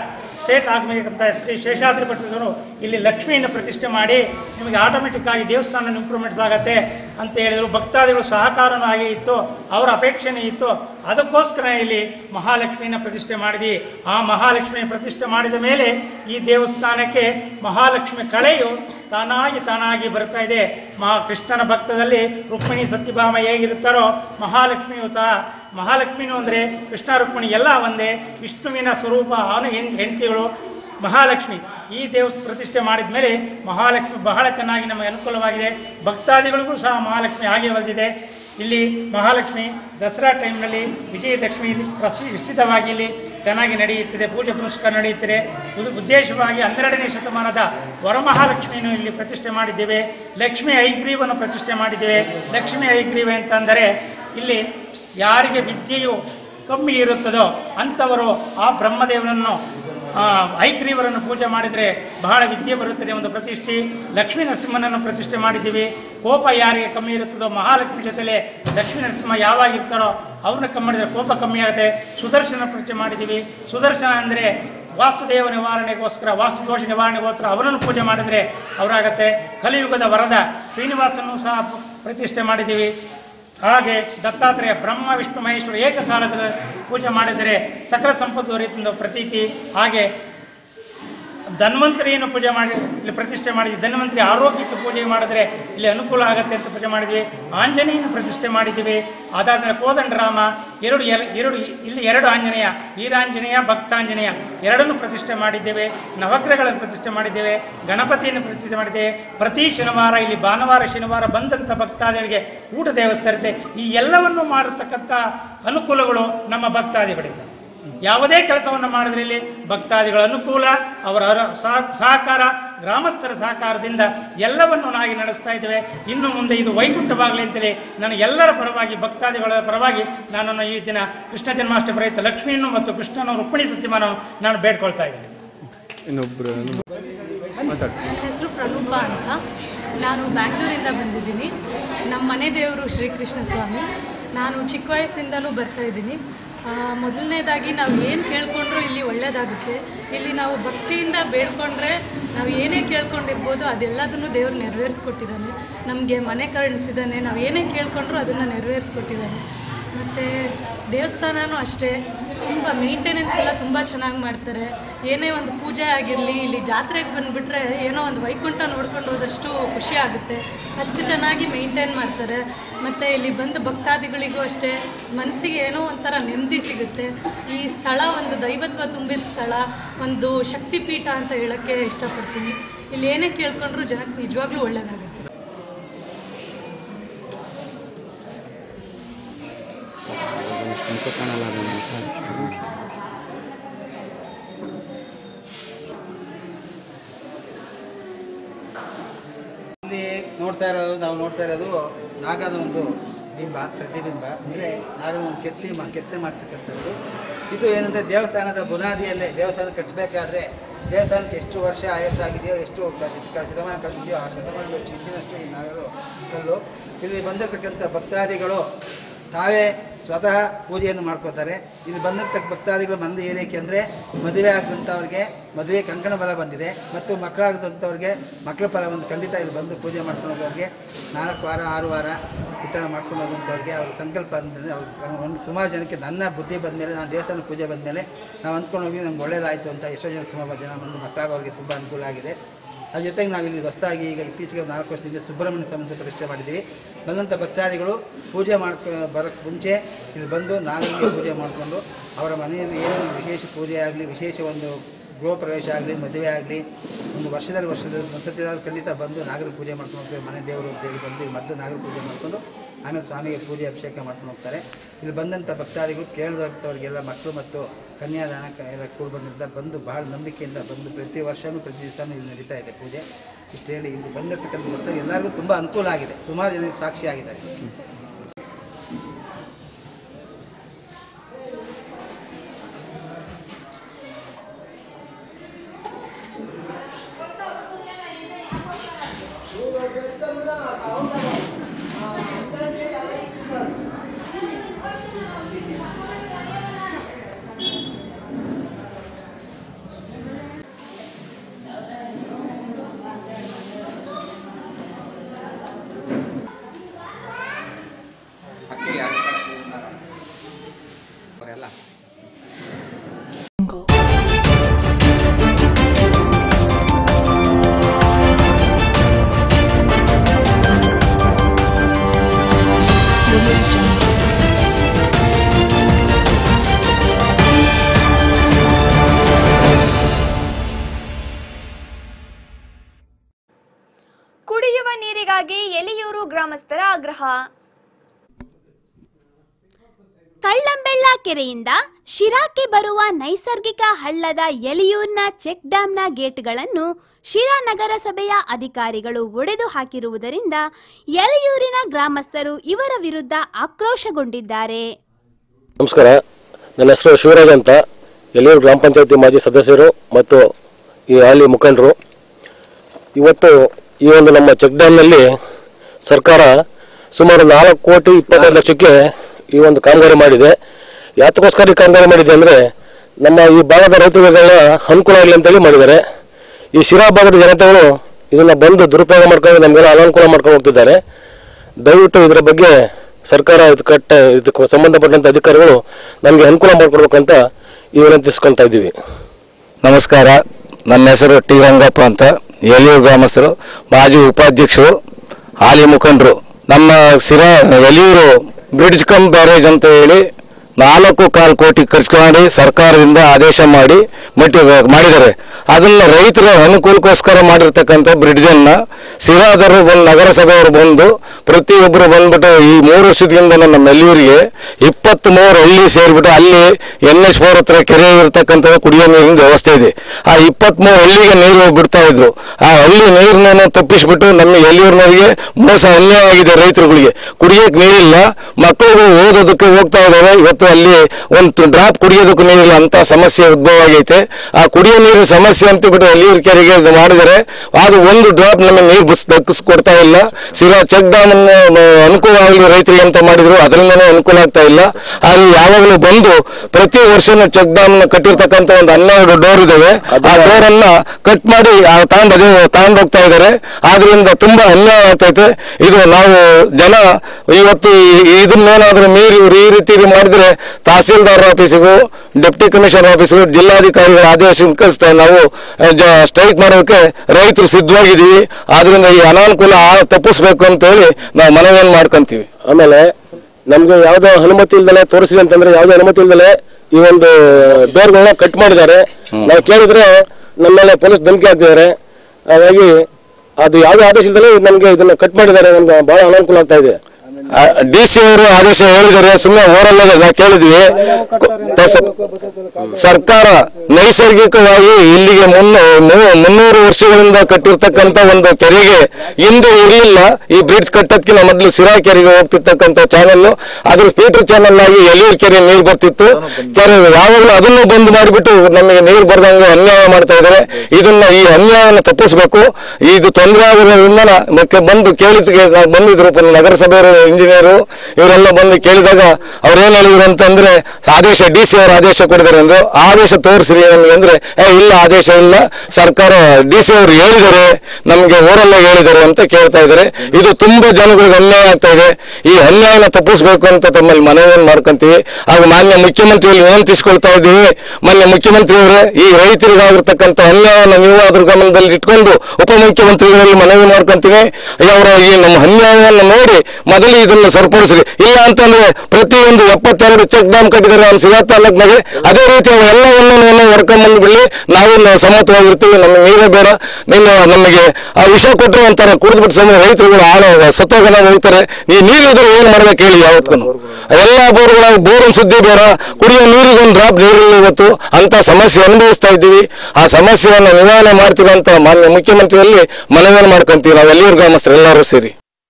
ಸ್ಟೇಟ್ ಆಗಬೇಕಂತ ಶ್ರೀ ಶೇಷಾದ್ರಿ ಭಟ್ಟರು ಇಲ್ಲಿ ಲಕ್ಷ್ಮಿಯನ್ನು ಪ್ರತಿಷ್ಠೆ ಮಾಡಿ ನಿಮಗೆ ಆಟೋಮೆಟಿಕ್ ಆಗಿ ದೇವಸ್ಥಾನ ಇಂಪ್ರೂವ್ಮೆಂಟ್ಸ್ ಆಗತ್ತೆ ಅಂತ ಹೇಳಿದರು ಭಕ್ತಾದಿಗಳು ಸಹಕಾರನೂ ಹಾಗೆ ಇತ್ತು ಅವರ ಅಪೇಕ್ಷೆನೇ ಇತ್ತು ಅದಕ್ಕೋಸ್ಕರ ಇಲ್ಲಿ ಮಹಾಲಕ್ಷ್ಮಿಯನ್ನು ಪ್ರತಿಷ್ಠೆ ಮಾಡಿದ್ವಿ ಆ ಮಹಾಲಕ್ಷ್ಮಿ ಪ್ರತಿಷ್ಠೆ ಮಾಡಿದ ಮೇಲೆ ಈ ದೇವಸ್ಥಾನಕ್ಕೆ ಮಹಾಲಕ್ಷ್ಮಿ ಕಳೆಯು ತಾನಾಗಿ ತಾನಾಗಿ ಬರ್ತಾ ಇದೆ ಮಹಾ ಕೃಷ್ಣನ ಭಕ್ತದಲ್ಲಿ ರುಕ್ಮಿಣಿ ಸತ್ಯಭಾಮ ಹೇಗಿರುತ್ತಾರೋ ಮಹಾಲಕ್ಷ್ಮಿಯು ತಾ ಮಹಾಲಕ್ಷ್ಮಿನೂ ಅಂದರೆ ಕೃಷ್ಣ ರುಕ್ಮಿಣಿ ಎಲ್ಲ ಒಂದೇ ವಿಷ್ಣುವಿನ ಸ್ವರೂಪ ಅವನ ಹೆಣ್- ಹೆಂಡತಿಗಳು ಮಹಾಲಕ್ಷ್ಮಿ ಈ ದೇವ ಪ್ರತಿಷ್ಠೆ ಮಾಡಿದ ಮೇಲೆ ಮಹಾಲಕ್ಷ್ಮಿ ಬಹಳ ಚೆನ್ನಾಗಿ ನಮಗೆ ಅನುಕೂಲವಾಗಿದೆ ಭಕ್ತಾದಿಗಳಿಗೂ ಸಹ ಮಹಾಲಕ್ಷ್ಮಿ ಹಾಗೆ ಒಲಿದಿದೆ ಇಲ್ಲಿ ಮಹಾಲಕ್ಷ್ಮಿ ದಸರಾ ಟೈಮ್ನಲ್ಲಿ ವಿಜಯದಶಮಿ ಪ್ರಸಿ ವಿಸ್ತೃತವಾಗಿ ಇಲ್ಲಿ ಚೆನ್ನಾಗಿ ನಡೆಯುತ್ತಿದೆ ಪೂಜೆ ಪುನಸ್ಕಾರ ನಡೆಯುತ್ತಿದೆ ಇದು ಉದ್ದೇಶವಾಗಿ ಹನ್ನೆರಡನೇ ಶತಮಾನದ ವರಮಹಾಲಕ್ಷ್ಮಿಯನ್ನು ಇಲ್ಲಿ ಪ್ರತಿಷ್ಠೆ ಮಾಡಿದ್ದೇವೆ ಲಕ್ಷ್ಮಿ ಐಗ್ರೀವನ್ನು ಪ್ರತಿಷ್ಠೆ ಮಾಡಿದ್ದೇವೆ ಲಕ್ಷ್ಮಿ ಐಗ್ರೀವ ಅಂತಂದರೆ ಇಲ್ಲಿ ಯಾರಿಗೆ ವಿದ್ಯೆಯು ಕಮ್ಮಿ ಇರುತ್ತದೋ ಅಂಥವರು ಆ ಬ್ರಹ್ಮದೇವನನ್ನು ಆ, ಐಗ್ರೀವರನ್ನು ಪೂಜೆ ಮಾಡಿದರೆ ಬಹಳ ವಿದ್ಯೆ ಬರುತ್ತದೆ ಒಂದು ಪ್ರತಿಷ್ಠೆ ಲಕ್ಷ್ಮೀ ನರಸಿಂಹನನ್ನು ಪ್ರತಿಷ್ಠೆ ಮಾಡಿದ್ದೀವಿ ಕೋಪ ಯಾರಿಗೆ ಕಮ್ಮಿ ಇರುತ್ತದೋ ಮಹಾಲಕ್ಷ್ಮಿ ಜೊತೆಲೆ ಲಕ್ಷ್ಮೀ ನರಸಿಂಹ ಯಾವಾಗ ಇರ್ತಾರೋ ಅವ್ರನ್ನ ಕಮ್ಮಿ ಮಾಡಿದರೆ ಕೋಪ ಕಮ್ಮಿ ಆಗುತ್ತೆ ಸುದರ್ಶನ ಪ್ರತಿಷ್ಠೆ ಮಾಡಿದ್ದೀವಿ ಸುದರ್ಶನ ಅಂದರೆ ವಾಸ್ತುದೇವ ನಿವಾರಣೆಗೋಸ್ಕರ ವಾಸ್ತು ದೋಷ ನಿವಾರಣೆಗೋಸ್ಕರ ಅವರನ್ನು ಪೂಜೆ ಮಾಡಿದರೆ ಅವರಾಗತ್ತೆ ಕಲಿಯುಗದ ವರದ ಶ್ರೀನಿವಾಸನ್ನು ಸಹ ಪ್ರತಿಷ್ಠೆ ಮಾಡಿದ್ದೀವಿ ಹಾಗೆ ದತ್ತಾತ್ರೇಯ ಬ್ರಹ್ಮ ವಿಷ್ಣು ಮಹೇಶ್ವರ ಏಕಕಾಲದಲ್ಲಿ ಪೂಜೆ ಮಾಡಿದರೆ ಸಕಲ ಸಂಪತ್ತು ದೊರೆಯುತ್ತಿದ್ದ ಪ್ರತೀತಿ ಹಾಗೆ ಧನ್ವಂತರಿಯನ್ನು ಪೂಜೆ ಮಾಡಿ ಇಲ್ಲಿ ಪ್ರತಿಷ್ಠೆ ಮಾಡಿದ್ವಿ ಧನ್ವಂತರಿ ಆರೋಗ್ಯಕ್ಕೆ ಪೂಜೆ ಮಾಡಿದ್ರೆ ಇಲ್ಲಿ ಅನುಕೂಲ ಆಗುತ್ತೆ ಅಂತ ಪೂಜೆ ಮಾಡಿದ್ವಿ ಆಂಜನೇಯನ ಪ್ರತಿಷ್ಠೆ ಮಾಡಿದ್ದೀವಿ ಅದಾದ್ಮೇಲೆ ಕೋದಂಡರಾಮ ಎರಡು ಎಲ್- ಎರಡು ಇಲ್ಲಿ ಎರಡು ಆಂಜನೇಯ ವೀರಾಂಜನೇಯ ಭಕ್ತಾಂಜನೇಯ ಎರಡನ್ನು ಪ್ರತಿಷ್ಠೆ ಮಾಡಿದ್ದೇವೆ ನವಗ್ರಹಗಳನ್ನು ಪ್ರತಿಷ್ಠೆ ಮಾಡಿದ್ದೇವೆ ಗಣಪತಿಯನ್ನು ಪ್ರತಿಷ್ಠೆ ಮಾಡಿದ್ದೇವೆ ಪ್ರತಿ ಶನಿವಾರ ಇಲ್ಲಿ ಭಾನುವಾರ ಶನಿವಾರ ಬಂದಂಥ ಭಕ್ತಾದಿಗಳಿಗೆ ಊಟ ವ್ಯವಸ್ಥೆ ಇರುತ್ತೆ ಈ ಎಲ್ಲವನ್ನು ಮಾಡತಕ್ಕಂಥ ಅನುಕೂಲಗಳು ನಮ್ಮ ಭಕ್ತಾದಿಗಳಿಂದ ಯಾವುದೇ ಕೆಲಸವನ್ನು ಮಾಡಿದ್ರಲ್ಲಿ ಭಕ್ತಾದಿಗಳ ಅನುಕೂಲ ಅವರ ಅರ- ಸಹ- ಸಹಕಾರ ಗ್ರಾಮಸ್ಥರ ಸಹಕಾರದಿಂದ ಎಲ್ಲವನ್ನು ನಾಗಿ ನಡೆಸ್ತಾ ಇದ್ದೇವೆ ಇನ್ನು ಮುಂದೆ ಇದು ವೈಕುಂಠವಾಗಲಿ ಅಂತೇಳಿ ನಾನು ಎಲ್ಲರ ಪರವಾಗಿ ಭಕ್ತಾದಿಗಳ ಪರವಾಗಿ ನಾನು ಈ ದಿನ ಕೃಷ್ಣ ಜನ್ಮಾಷ್ಟಮಿ ಪ್ರಯುಕ್ತ ಲಕ್ಷ್ಮಿಯನ್ನು ಮತ್ತು ಕೃಷ್ಣನ ರುಕ್ಮಿಣಿ ಸತ್ಯಮಾನವನ್ನು ನಾನು ಬೇಡ್ಕೊಳ್ತಾ ಇದ್ದೇನೆ ಇನ್ನೊಬ್ರು ಮಾತಾಡಿ ನನ್ನ ಹೆಸರು ಪ್ರಲೂಪ ಅಂತ ನಾನು ಬ್ಯಾಂಗ್ಳೂರಿಂದ ಬಂದಿದ್ದೀನಿ ನಮ್ಮ ಮನೆ ದೇವರು ಶ್ರೀಕೃಷ್ಣ ಸ್ವಾಮಿ ನಾನು ಚಿಕ್ಕ ವಯಸ್ಸಿಂದಲೂ ಬರ್ತಾ ಇದ್ದೀನಿ ಆ, ಮೊದಲನೇದಾಗಿ ನಾವು ಏನು ಕೇಳ್ಕೊಂಡ್ರೂ ಇಲ್ಲಿ ಒಳ್ಳೆಯದಾಗುತ್ತೆ ಇಲ್ಲಿ ನಾವು ಭಕ್ತಿಯಿಂದ ಬೇಡ್ಕೊಂಡ್ರೆ ನಾವು ಏನೇ ಕೇಳ್ಕೊಂಡಿರ್ಬೋದು ಅದೆಲ್ಲದನ್ನು ದೇವ್ರು ನೆರವೇರಿಸ್ಕೊಟ್ಟಿದ್ದಾನೆ ನಮಗೆ ಮನೆ ಕರುಣಿಸಿದ್ದಾನೆ ನಾವು ಏನೇ ಕೇಳ್ಕೊಂಡ್ರೂ ಅದನ್ನು ನೆರವೇರಿಸ್ಕೊಟ್ಟಿದ್ದಾನೆ ಮತ್ತು ದೇವಸ್ಥಾನನೂ ಅಷ್ಟೇ ತುಂಬ ಮೇಂಟೆನೆನ್ಸ್ ಎಲ್ಲ ತುಂಬ ಚೆನ್ನಾಗಿ ಮಾಡ್ತಾರೆ ಏನೇ ಒಂದು ಪೂಜೆ ಆಗಿರಲಿ ಇಲ್ಲಿ ಜಾತ್ರೆಗೆ ಬಂದುಬಿಟ್ರೆ ಏನೋ ಒಂದು ವೈಕುಂಠ ನೋಡ್ಕೊಂಡು ಹೋದಷ್ಟು ಖುಷಿ ಆಗುತ್ತೆ ಅಷ್ಟು ಚೆನ್ನಾಗಿ ಮೇಂಟೈನ್ ಮಾಡ್ತಾರೆ ಮತ್ತು ಇಲ್ಲಿ ಬಂದ ಭಕ್ತಾದಿಗಳಿಗೂ ಅಷ್ಟೇ ಮನಸ್ಸಿಗೆ ಏನೋ ಒಂಥರ ನೆಮ್ಮದಿ ಸಿಗುತ್ತೆ ಈ ಸ್ಥಳ ಒಂದು ದೈವತ್ವ ತುಂಬಿದ ಸ್ಥಳ ಒಂದು ಶಕ್ತಿಪೀಠ ಅಂತ ಹೇಳೋಕ್ಕೆ ಇಷ್ಟಪಡ್ತೀನಿ ಇಲ್ಲಿ ಏನೇ ಕೇಳ್ಕೊಂಡ್ರೂ ಜನಕ್ಕೆ ನಿಜವಾಗ್ಲೂ ಒಳ್ಳೆಯದಾಗುತ್ತೆ ಇಲ್ಲಿ ನೋಡ್ತಾ ಇರೋದು ನಾವು ನೋಡ್ತಾ ಇರೋದು ನಾಗದ ಒಂದು ಬಿಂಬ ಪ್ರತಿಬಿಂಬ ಅಂದರೆ ನಾಗನ ಒಂದು ಕೆತ್ತಿ ಮ- ಕೆತ್ತೆ ಮಾಡ್ತಕ್ಕಂಥದ್ದು ಇದು ಏನಂದರೆ ದೇವಸ್ಥಾನದ ಬುನಾದಿಯಲ್ಲೇ ದೇವಸ್ಥಾನ ಕಟ್ಟಬೇಕಾದ್ರೆ ದೇವಸ್ಥಾನಕ್ಕೆ ಎಷ್ಟು ವರ್ಷ ಆಯಸ್ಸಾಗಿದೆಯೋ ಎಷ್ಟು ಕ- ಕ- ಶತಮಾನ ಕಳೆದಿದೆಯೋ ಆ ಶತಮಾನದ ಚಿಂತಿನಷ್ಟು ಈ ನಾಗರು ಕಲ್ಲು ಇಲ್ಲಿ ಬಂದಿರತಕ್ಕಂಥ ಭಕ್ತಾದಿಗಳು ತಾವೇ ಸ್ವತಃ ಪೂಜೆಯನ್ನು ಮಾಡ್ಕೋತಾರೆ ಇಲ್ಲಿ ಬಂದಿರ್ತಕ್ಕ ಭಕ್ತಾದಿಗಳು ಬಂದು ಏನಕ್ಕೆ ಅಂದರೆ ಮದುವೆ ಆಗದಂಥವ್ರಿಗೆ ಮದುವೆ ಕಂಕಣ ಬಲ ಬಂದಿದೆ ಮತ್ತು ಮಕ್ಕಳಾಗದಂಥವ್ರಿಗೆ ಮಕ್ಕಳ ಫಲ ಒಂದು ಖಂಡಿತ ಇಲ್ಲಿ ಬಂದು ಪೂಜೆ ಮಾಡ್ಕೊಂಡು ಹೋಗೋರಿಗೆ ನಾಲ್ಕು ವಾರ ಆರು ವಾರ ಈ ಥರ ಮಾಡ್ಕೊಂಡು ಹೋಗೋಂಥವ್ರಿಗೆ ಅವ್ರ ಸಂಕಲ್ಪ ಅಂದರೆ ಅವ್ರು ಒಂದು ಸುಮಾರು ಜನಕ್ಕೆ ನನ್ನ ಬುದ್ಧಿ ಬಂದಮೇಲೆ ನಾನು ದೇವಸ್ಥಾನ ಪೂಜೆ ಬಂದಮೇಲೆ ನಾವು ಅಂದ್ಕೊಂಡು ಹೋಗಿ ನಮ್ಗೆ ಒಳ್ಳೇದಾಯಿತು ಅಂತ ಎಷ್ಟೋ ಜನ ಸುಮಾರು ಜನ ಬಂದು ಮಕ್ಕಳಾಗೋರಿಗೆ ತುಂಬ ಅನುಕೂಲ ಆಗಿದೆ ಅದ್ರ ಜೊತೆಗೆ ನಾವಿಲ್ಲಿ ಹೊಸದಾಗಿ ಈಗ ಇತ್ತೀಚೆಗೆ ಒಂದು ನಾಲ್ಕು ವರ್ಷದಿಂದ ಸುಬ್ರಹ್ಮಣ್ಯ ಸ್ವಾಮಿ ಪ್ರತಿಷ್ಠೆ ಮಾಡಿದ್ದೀವಿ ಬಂದಂಥ ಭಕ್ತಾದಿಗಳು ಪೂಜೆ ಮಾಡ್ಕೊ ಬರೋಕ್ಕೆ ಮುಂಚೆ ಇಲ್ಲಿ ಬಂದು ನಾಗರಿಗೆ ಪೂಜೆ ಮಾಡಿಕೊಂಡು ಅವರ ಮನೆಯಲ್ಲಿ ಏನೋ ಒಂದು ವಿಶೇಷ ಪೂಜೆ ಆಗಲಿ ವಿಶೇಷ ಒಂದು ಗೃಹ ಪ್ರವೇಶ ಆಗಲಿ ಮದುವೆ ಆಗಲಿ ಒಂದು ವರ್ಷದಲ್ಲಿ ವರ್ಷದಲ್ಲಿ ಒಂದ್ಸತಿ ಖಂಡಿತ ಬಂದು ನಾಗರ ಪೂಜೆ ಮಾಡ್ಕೊಂಡು ಹೋಗ್ತಾರೆ ಮನೆ ದೇವರು ಅಂತೇಳಿ ಬಂದು ಇಲ್ಲಿ ಮೊದಲು ನಾಗರ ಪೂಜೆ ಮಾಡಿಕೊಂಡು ಆಮೇಲೆ ಸ್ವಾಮಿಗೆ ಪೂಜೆ ಅಭಿಷೇಕ ಮಾಡ್ಕೊಂಡು ಹೋಗ್ತಾರೆ ಇಲ್ಲಿ ಬಂದಂಥ ಭಕ್ತಾದಿಗಳು ಕೇಳಿದಂಥವ್ರಿಗೆಲ್ಲ ಮಕ್ಕಳು ಮತ್ತು ಕನ್ಯಾದಾನ ಕ- ಎಲ್ಲ ಕೂಡ ಬಂದಿದ್ದ ಬಂದು ಬಹಳ ನಂಬಿಕೆಯಿಂದ ಬಂದು ಪ್ರತಿ ವರ್ಷವೂ ಪ್ರತಿ ದಿವಸನೂ ಇಲ್ಲಿ ನಡೀತಾ ಇದೆ ಪೂಜೆ ಇಷ್ಟು ಹೇಳಿ ಇಲ್ಲಿ ಬಂದಿರ್ತಕ್ಕಂಥ ಭಕ್ತರು ಎಲ್ಲರಿಗೂ ತುಂಬ ಅನುಕೂಲ ಆಗಿದೆ ಸುಮಾರು ಜನರಿಗೆ ಸಾಕ್ಷಿ ಆಗಿದ್ದಾರೆ ಎಲಿಯೂರು ಗ್ರಾಮಸ್ಥರ ಆಗ್ರಹ ಕಳ್ಳಂಬೆಳ್ಳ ಕೆರೆಯಿಂದ ಶಿರಾಕ್ಕೆ ಬರುವ ನೈಸರ್ಗಿಕ ಹಳ್ಳದ ಎಲಿಯೂರ್ನ ಚೆಕ್ ಡ್ಯಾಂನ ಗೇಟ್ಗಳನ್ನು ಶಿರಾ ನಗರಸಭೆಯ ಅಧಿಕಾರಿಗಳು ಒಡೆದು ಹಾಕಿರುವುದರಿಂದ ಎಲಿಯೂರಿನ ಗ್ರಾಮಸ್ಥರು ಇವರ ವಿರುದ್ಧ ಆಕ್ರೋಶಗೊಂಡಿದ್ದಾರೆ ನಮಸ್ಕಾರ ನನ್ನ ಹೆಸರು ಶಿವರಾಜ್ ಅಂತ ಎಲ್ಲಿಯೂರು ಗ್ರಾಮ ಪಂಚಾಯತಿ ಮಾಜಿ ಸದಸ್ಯರು ಮತ್ತು ಈ ಹಾಲಿ ಮುಖಂಡರು ಇವತ್ತು ಈ ಒಂದು ನಮ್ಮ ಚೆಕ್ ಡ್ಯಾಮ್ನಲ್ಲಿ ಸರ್ಕಾರ ಸುಮಾರು ನಾಲ್ಕು ಕೋಟಿ ಇಪ್ಪತ್ತೈದು ಲಕ್ಷಕ್ಕೆ ಈ ಒಂದು ಕಾಮಗಾರಿ ಮಾಡಿದೆ ಯಾತಕ್ಕೋಸ್ಕರ ಈ ಕಾಮಗಾರಿ ಮಾಡಿದೆ ಅಂದರೆ ನಮ್ಮ ಈ ಭಾಗದ ರೈತರುಗಳ ಅನುಕೂಲ ಆಗಲಿ ಅಂತೇಳಿ ಮಾಡಿದ್ದಾರೆ ಈ ಶಿರಾ ಭಾಗದ ಜನತೆಗಳು ಇದನ್ನ ಬಂದು ದುರುಪಯೋಗ ಮಾಡ್ಕೊಂಡು ನಮಗೆಲ್ಲ ಅನಾನುಕೂಲ ಮಾಡ್ಕೊಂಡು ಹೋಗ್ತಿದ್ದಾರೆ ದಯವಿಟ್ಟು ಇದರ ಬಗ್ಗೆ ಸರ್ಕಾರ ಇದು ಕಟ್ಟ ಇದಕ್ಕೆ ಸಂಬಂಧಪಟ್ಟಂತ ಅಧಿಕಾರಿಗಳು ನಮಗೆ ಅನುಕೂಲ ಮಾಡಿಕೊಡ್ಬೇಕಂತ ಈ ವಿನಂತಿಸ್ಕೊಂತ ಇದ್ದೀವಿ ನಮಸ್ಕಾರ ನನ್ನ ಹೆಸರು ಟಿ ರಂಗಪ್ಪ ಅಂತ ಎಲಿಯೂರು ಗ್ರಾಮಸ್ಥರು ಮಾಜಿ ಉಪಾಧ್ಯಕ್ಷರು ಹಾಲಿ ಮುಖಂಡರು ನಮ್ಮ Sira Eliyur bridge cum barrage ಅಂತ ಹೇಳಿ ನಾಲ್ಕು ಕಾಲು ಕೋಟಿ ಖರ್ಚು ಮಾಡಿ ಸರ್ಕಾರದಿಂದ ಆದೇಶ ಮಾಡಿ ಮಟ್ಟಿ ಮಾಡಿದ್ದಾರೆ ಅದನ್ನ ರೈತರ ಅನುಕೂಲಕ್ಕೋಸ್ಕರ ಮಾಡಿರ್ತಕ್ಕಂಥ ಬ್ರಿಡ್ಜ್ ಅನ್ನ ಸಿರಾದರು ಬಂದು ನಗರಸಭೆಯವರು ಬಂದು ಪ್ರತಿಯೊಬ್ಬರು ಬಂದ್ಬಿಟ್ಟು ಈ ಮೂರು ವರ್ಷದಿಂದ ನಮ್ಮ ನೆಲ್ಲೂರಿಗೆ ಇಪ್ಪತ್ತ್ ಮೂರು ಹಳ್ಳಿ ಸೇರಿಬಿಟ್ಟು ಅಲ್ಲಿ ಎನ್ ಎಸ್ ಫೋರ್ ಹತ್ರ ಕೆರೆ ಇರತಕ್ಕಂಥ ಕುಡಿಯೋ ನೀರಿನ ವ್ಯವಸ್ಥೆ ಇದೆ ಆ ಇಪ್ಪತ್ತ್ ಮೂರು ಹಳ್ಳಿಗೆ ನೀರು ಬಿಡ್ತಾ ಇದ್ರು ಆ ಹಳ್ಳಿ ನೀರನ್ನ ತಪ್ಪಿಸ್ಬಿಟ್ಟು ನಮ್ಮ ಎಲ್ಲಿಯೂರಿನವರಿಗೆ ಮೋಸ ಅನ್ಯಾಯ ಆಗಿದೆ ರೈತರುಗಳಿಗೆ ಕುಡಿಯೋಕೆ ನೀರಿಲ್ಲ ಮಕ್ಕಳು ಓದೋದಕ್ಕೆ ಹೋಗ್ತಾ ಇದ್ದಾರೆ ಇವತ್ತು ಅಲ್ಲಿ ಒಂದು ಡ್ರಾಪ್ ಕುಡಿಯೋದಕ್ಕೂ ನೀರಿಲ್ಲ ಅಂತ ಸಮಸ್ಯೆ ಉದ್ಭವ ಆಗೈತೆ ಆ ಕುಡಿಯೋ ನೀರಿನ ಸಮಸ್ಯೆ ಅಂತ ಬಿಟ್ಟು ಎಲ್ಲಿಯೂರು ಕೆರೆಗೆ ಇದು ಮಾಡಿದರೆ ಅದು ಒಂದು ಡ್ರಾಪ್ ನಮಗೆ ನೀರು ಬಸ್ ದಕ್ಕಿಸ್ಕೊಡ್ತಾ ಇಲ್ಲ ಸಿರಾ ಚೆಕ್ ಡ್ಯಾಮ್ ಅನ್ನು ಅನುಕೂಲ ಆಗಲಿ ರೈತರಿಗೆ ಅಂತ ಮಾಡಿದ್ರು ಅದರಿಂದನೇ ಅನುಕೂಲ ಆಗ್ತಾ ಇಲ್ಲ ಅಲ್ಲಿ ಯಾವಾಗಲೂ ಬಂದು ಪ್ರತಿ ವರ್ಷನೂ ಚೆಕ್ ಡ್ಯಾಮ್ ಕಟ್ಟಿರ್ತಕ್ಕಂಥ ಒಂದು ಹನ್ನೆರಡು ಡೋರ್ ಇದಾವೆ ಆ ಡೋರ್ ಅನ್ನ ಕಟ್ ಮಾಡಿ ಆ ತಗೊಂಡು ಅದೇ ತಗೊಂಡು ಹೋಗ್ತಾ ಇದ್ದಾರೆ ಆದ್ರಿಂದ ತುಂಬಾ ಅನ್ಯಾಯ ಆಗ್ತೈತೆ ಇದು ನಾವು ಜನ ಇವತ್ತು ಈ- ಇದನ್ನೇನಾದ್ರೂ ಮೀರಿ ಇವ್ರು ಈ ರೀತಿ ಮಾಡಿದ್ರೆ ತಹಸೀಲ್ದಾರ್ ಆಫೀಸಿಗೂ ಡೆಪ್ಟಿ ಕಮಿಷನರ್ ಆಫೀಸಿಗೂ ಜಿಲ್ಲಾಧಿಕಾರಿಗಳ ಆದೇಶ ಕಳಿಸ್ತಾ ನಾವು ಸ್ಟ್ರೈಕ್ ಮಾಡೋಕೆ ರೈತರು ಸಿದ್ಧವಾಗಿದ್ದೀವಿ ಆದ್ರಿಂದ ಈ ಅನಾನುಕೂಲ ಆ- ತಪ್ಪಿಸ್ಬೇಕು ಅಂತ ಹೇಳಿ ನಾವು ಮನವಿಯನ್ನು ಮಾಡ್ಕೊಂತೀವಿ ಆಮೇಲೆ ನಮ್ಗೆ ಯಾವುದೋ ಅನುಮತಿ ಇಲ್ದಲೆ ತೋರಿಸಿದೆ ಅಂತಂದ್ರೆ ಯಾವುದೇ ಅನುಮತಿ ಇಲ್ದಲೆ ಈ ಒಂದು ಡೋರ್ಗಳನ್ನ ಕಟ್ ಮಾಡಿದ್ದಾರೆ ನಾವು ಕೇಳಿದ್ರೆ ನಮ್ಮ ಮೇಲೆ ಪೊಲೀಸ್ ಧಮಕಿ ಹಾಕ್ತಿದ್ದಾರೆ ಹಾಗಾಗಿ ಅದು ಯಾವುದೇ ಆದೇಶ ಇಲ್ದಲೆ ನಮ್ಗೆ ಇದನ್ನ ಕಟ್ ಮಾಡಿದ್ದಾರೆ ನಮ್ಗೆ ಬಹಳ ಅನಾನುಕೂಲ ಆಗ್ತಾ ಇದೆ ಡಿ ಸಿ ಅವರು ಆದೇಶ ಹೇಳಿದರೆ ಸುಮ್ಮನೆ ಓರಲ್ಲ ನಾವು ಕೇಳಿದ್ವಿ ಸರ್ಕಾರ ನೈಸರ್ಗಿಕವಾಗಿ ಇಲ್ಲಿಗೆ ಮುನ್ನ ಮೂ- ಮುನ್ನೂರು ವರ್ಷಗಳಿಂದ ಕಟ್ಟಿರ್ತಕ್ಕಂಥ ಒಂದು ಕೆರೆಗೆ ಹಿಂದೆ ಇರಲಿಲ್ಲ ಈ ಬ್ರಿಡ್ಜ್ ಕಟ್ಟೋದಕ್ಕಿಂತ ಮೊದಲು ಸಿರಾ ಕೆರೆಗೆ ಹೋಗ್ತಿರ್ತಕ್ಕಂಥ ಚಾನಲ್ ಅದ್ರ ಫೀಟರ್ ಚಾನಲ್ ಆಗಿ ಎಲಿಯೂರು ಕೆರೆ ನೀರು ಬರ್ತಿತ್ತು ಕೆರೆ ಯಾವಾಗಲೂ ಅದನ್ನು ಬಂದ್ ಮಾಡಿಬಿಟ್ಟು ನಮಗೆ ನೀರು ಬರ್ದಂಗೆ ಅನ್ಯಾಯ ಮಾಡ್ತಾ ಇದ್ದಾರೆ ಇದನ್ನ ಈ ಅನ್ಯಾಯವನ್ನು ತಪ್ಪಿಸಬೇಕು ಇದು ತೊಂದರೆ ಆಗೋದ್ರಿಂದ ಮತ್ತೆ ಬಂದು ಕೇಳಿದ್ಗೆ ಬಂದಿದ್ರು ಪ- ನಗರಸಭೆಯವರು ಇಂಜಿನಿಯರು ಇವರೆಲ್ಲ ಬಂದು ಕೇಳಿದಾಗ ಅವ್ರೇನ್ ಹೇಳಿದ್ರು ಅಂತಂದ್ರೆ ಆದೇಶ ಡಿ ಸಿ ಅವರು ಆದೇಶ ಕೊಡಿದ್ದಾರೆ ಅಂದ್ರು ಆದೇಶ ತೋರಿಸ್ರಿ ನಮ್ಗೆ ಅಂದ್ರೆ ಏ ಇಲ್ಲ ಆದೇಶ ಇಲ್ಲ ಸರ್ಕಾರ ಡಿ ಸಿ ಅವರು ಹೇಳಿದ್ದಾರೆ ನಮ್ಗೆ ಊರಲ್ಲೇ ಹೇಳಿದ್ದಾರೆ ಅಂತ ಕೇಳ್ತಾ ಇದ್ದಾರೆ ಇದು ತುಂಬಾ ಜನಗಳಿಗೆ ಅನ್ಯಾಯ ಆಗ್ತಾ ಇದೆ ಈ ಅನ್ಯಾಯನ ತಪ್ಪಿಸ್ಬೇಕು ಅಂತ ತಮ್ಮಲ್ಲಿ ಮನವಿಯನ್ನು ಮಾಡ್ಕೊಂತೀವಿ ಹಾಗೂ ಮಾನ್ಯ ಮುಖ್ಯಮಂತ್ರಿಗಳು ವಿನಂತಿಸ್ಕೊಳ್ತಾ ಇದ್ದೀವಿ ಮಾನ್ಯ ಮುಖ್ಯಮಂತ್ರಿಯವರೇ ಈ ರೈತರಿಗಾಗಿರ್ತಕ್ಕಂಥ ಅನ್ಯಾಯನ ನೀವು ಅದ್ರ ಗಮನದಲ್ಲಿ ಇಟ್ಕೊಂಡು ಉಪಮುಖ್ಯಮಂತ್ರಿಗಳಲ್ಲಿ ಮನವಿ ಮಾಡ್ಕೊಂತೀವಿ ಅವರ ಈ ನಮ್ಮ ಅನ್ಯಾಯವನ್ನು ನೋಡಿ ಮೊದಲು ಇದನ್ನು ಸರಿಪಡಿಸ್ರಿ ಇಲ್ಲ ಅಂತಂದ್ರೆ ಪ್ರತಿಯೊಂದು ಎಪ್ಪತ್ತೆರಡು ಚೆಕ್ ಡ್ಯಾಮ್ ಕಟ್ಟಿದ್ದಾರೆ ನಮ್ಮ ಸಿರಾ ತಾಲೂಕಿನಾಗೆ ಅದೇ ರೀತಿ ಅವು ಎಲ್ಲವನ್ನೂ ಹೊಡ್ಕೊಂಡ್ಬಂದು ಬಿಡ್ಲಿ ನಾವು ನಾವು ಸಮ್ಮತವಾಗಿರ್ತೀವಿ ನಮಗೆ ನೀರೇ ಬೇಡ ನೀನು ನಮಗೆ ಆ ವಿಷ ಕೊಟ್ಟರೆ ಒಂಥರ ಕುಡಿದ್ಬಿಟ್ಟು ಸಮಯ ರೈತರುಗಳು ಆಳ ಸತ್ತೋಗನ ಹೋಗ್ತಾರೆ ಈ ನೀರಿದ್ರೆ ಏನ್ ಮಾಡ್ಬೇಕು ಹೇಳಿ ಯಾವತ್ತೂ ಎಲ್ಲ ಬೋರ್ಗಳ ಬೋರಿನ ಸುದ್ದಿ ಬೇಡ ಕುಡಿಯೋ ನೀರಿಗೆ ಒಂದು ಡ್ರಾಪ್ ನೀರಿಲ್ಲ ಇವತ್ತು ಅಂತ ಸಮಸ್ಯೆ ಅನುಭವಿಸ್ತಾ ಇದ್ದೀವಿ ಆ ಸಮಸ್ಯೆಯನ್ನು ನಿವಾರಣೆ ಮಾಡ್ತೀವಿ ಅಂತ ಮಾನ್ಯ ಮುಖ್ಯಮಂತ್ರಿಯಲ್ಲಿ ಮನವಿಯನ್ನು ಮಾಡ್ಕೊಂತೀವಿ ನಾವು ಎಲ್ಲಿಯವ್ರ ಗ್ರಾಮಸ್ಥರು ಎಲ್ಲರೂ ಸೇರಿ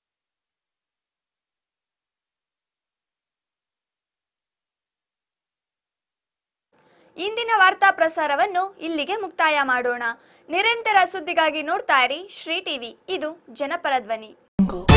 ಇಂದಿನ ವಾರ್ತಾ ಪ್ರಸಾರವನ್ನು ಇಲ್ಲಿಗೆ ಮುಕ್ತಾಯ ಮಾಡೋಣ ನಿರಂತರ ಸುದ್ದಿಗಾಗಿ ನೋಡ್ತಾ ಇರಿ ಶ್ರೀ ಟಿವಿ ಇದು ಜನಪರ ಧ್ವನಿ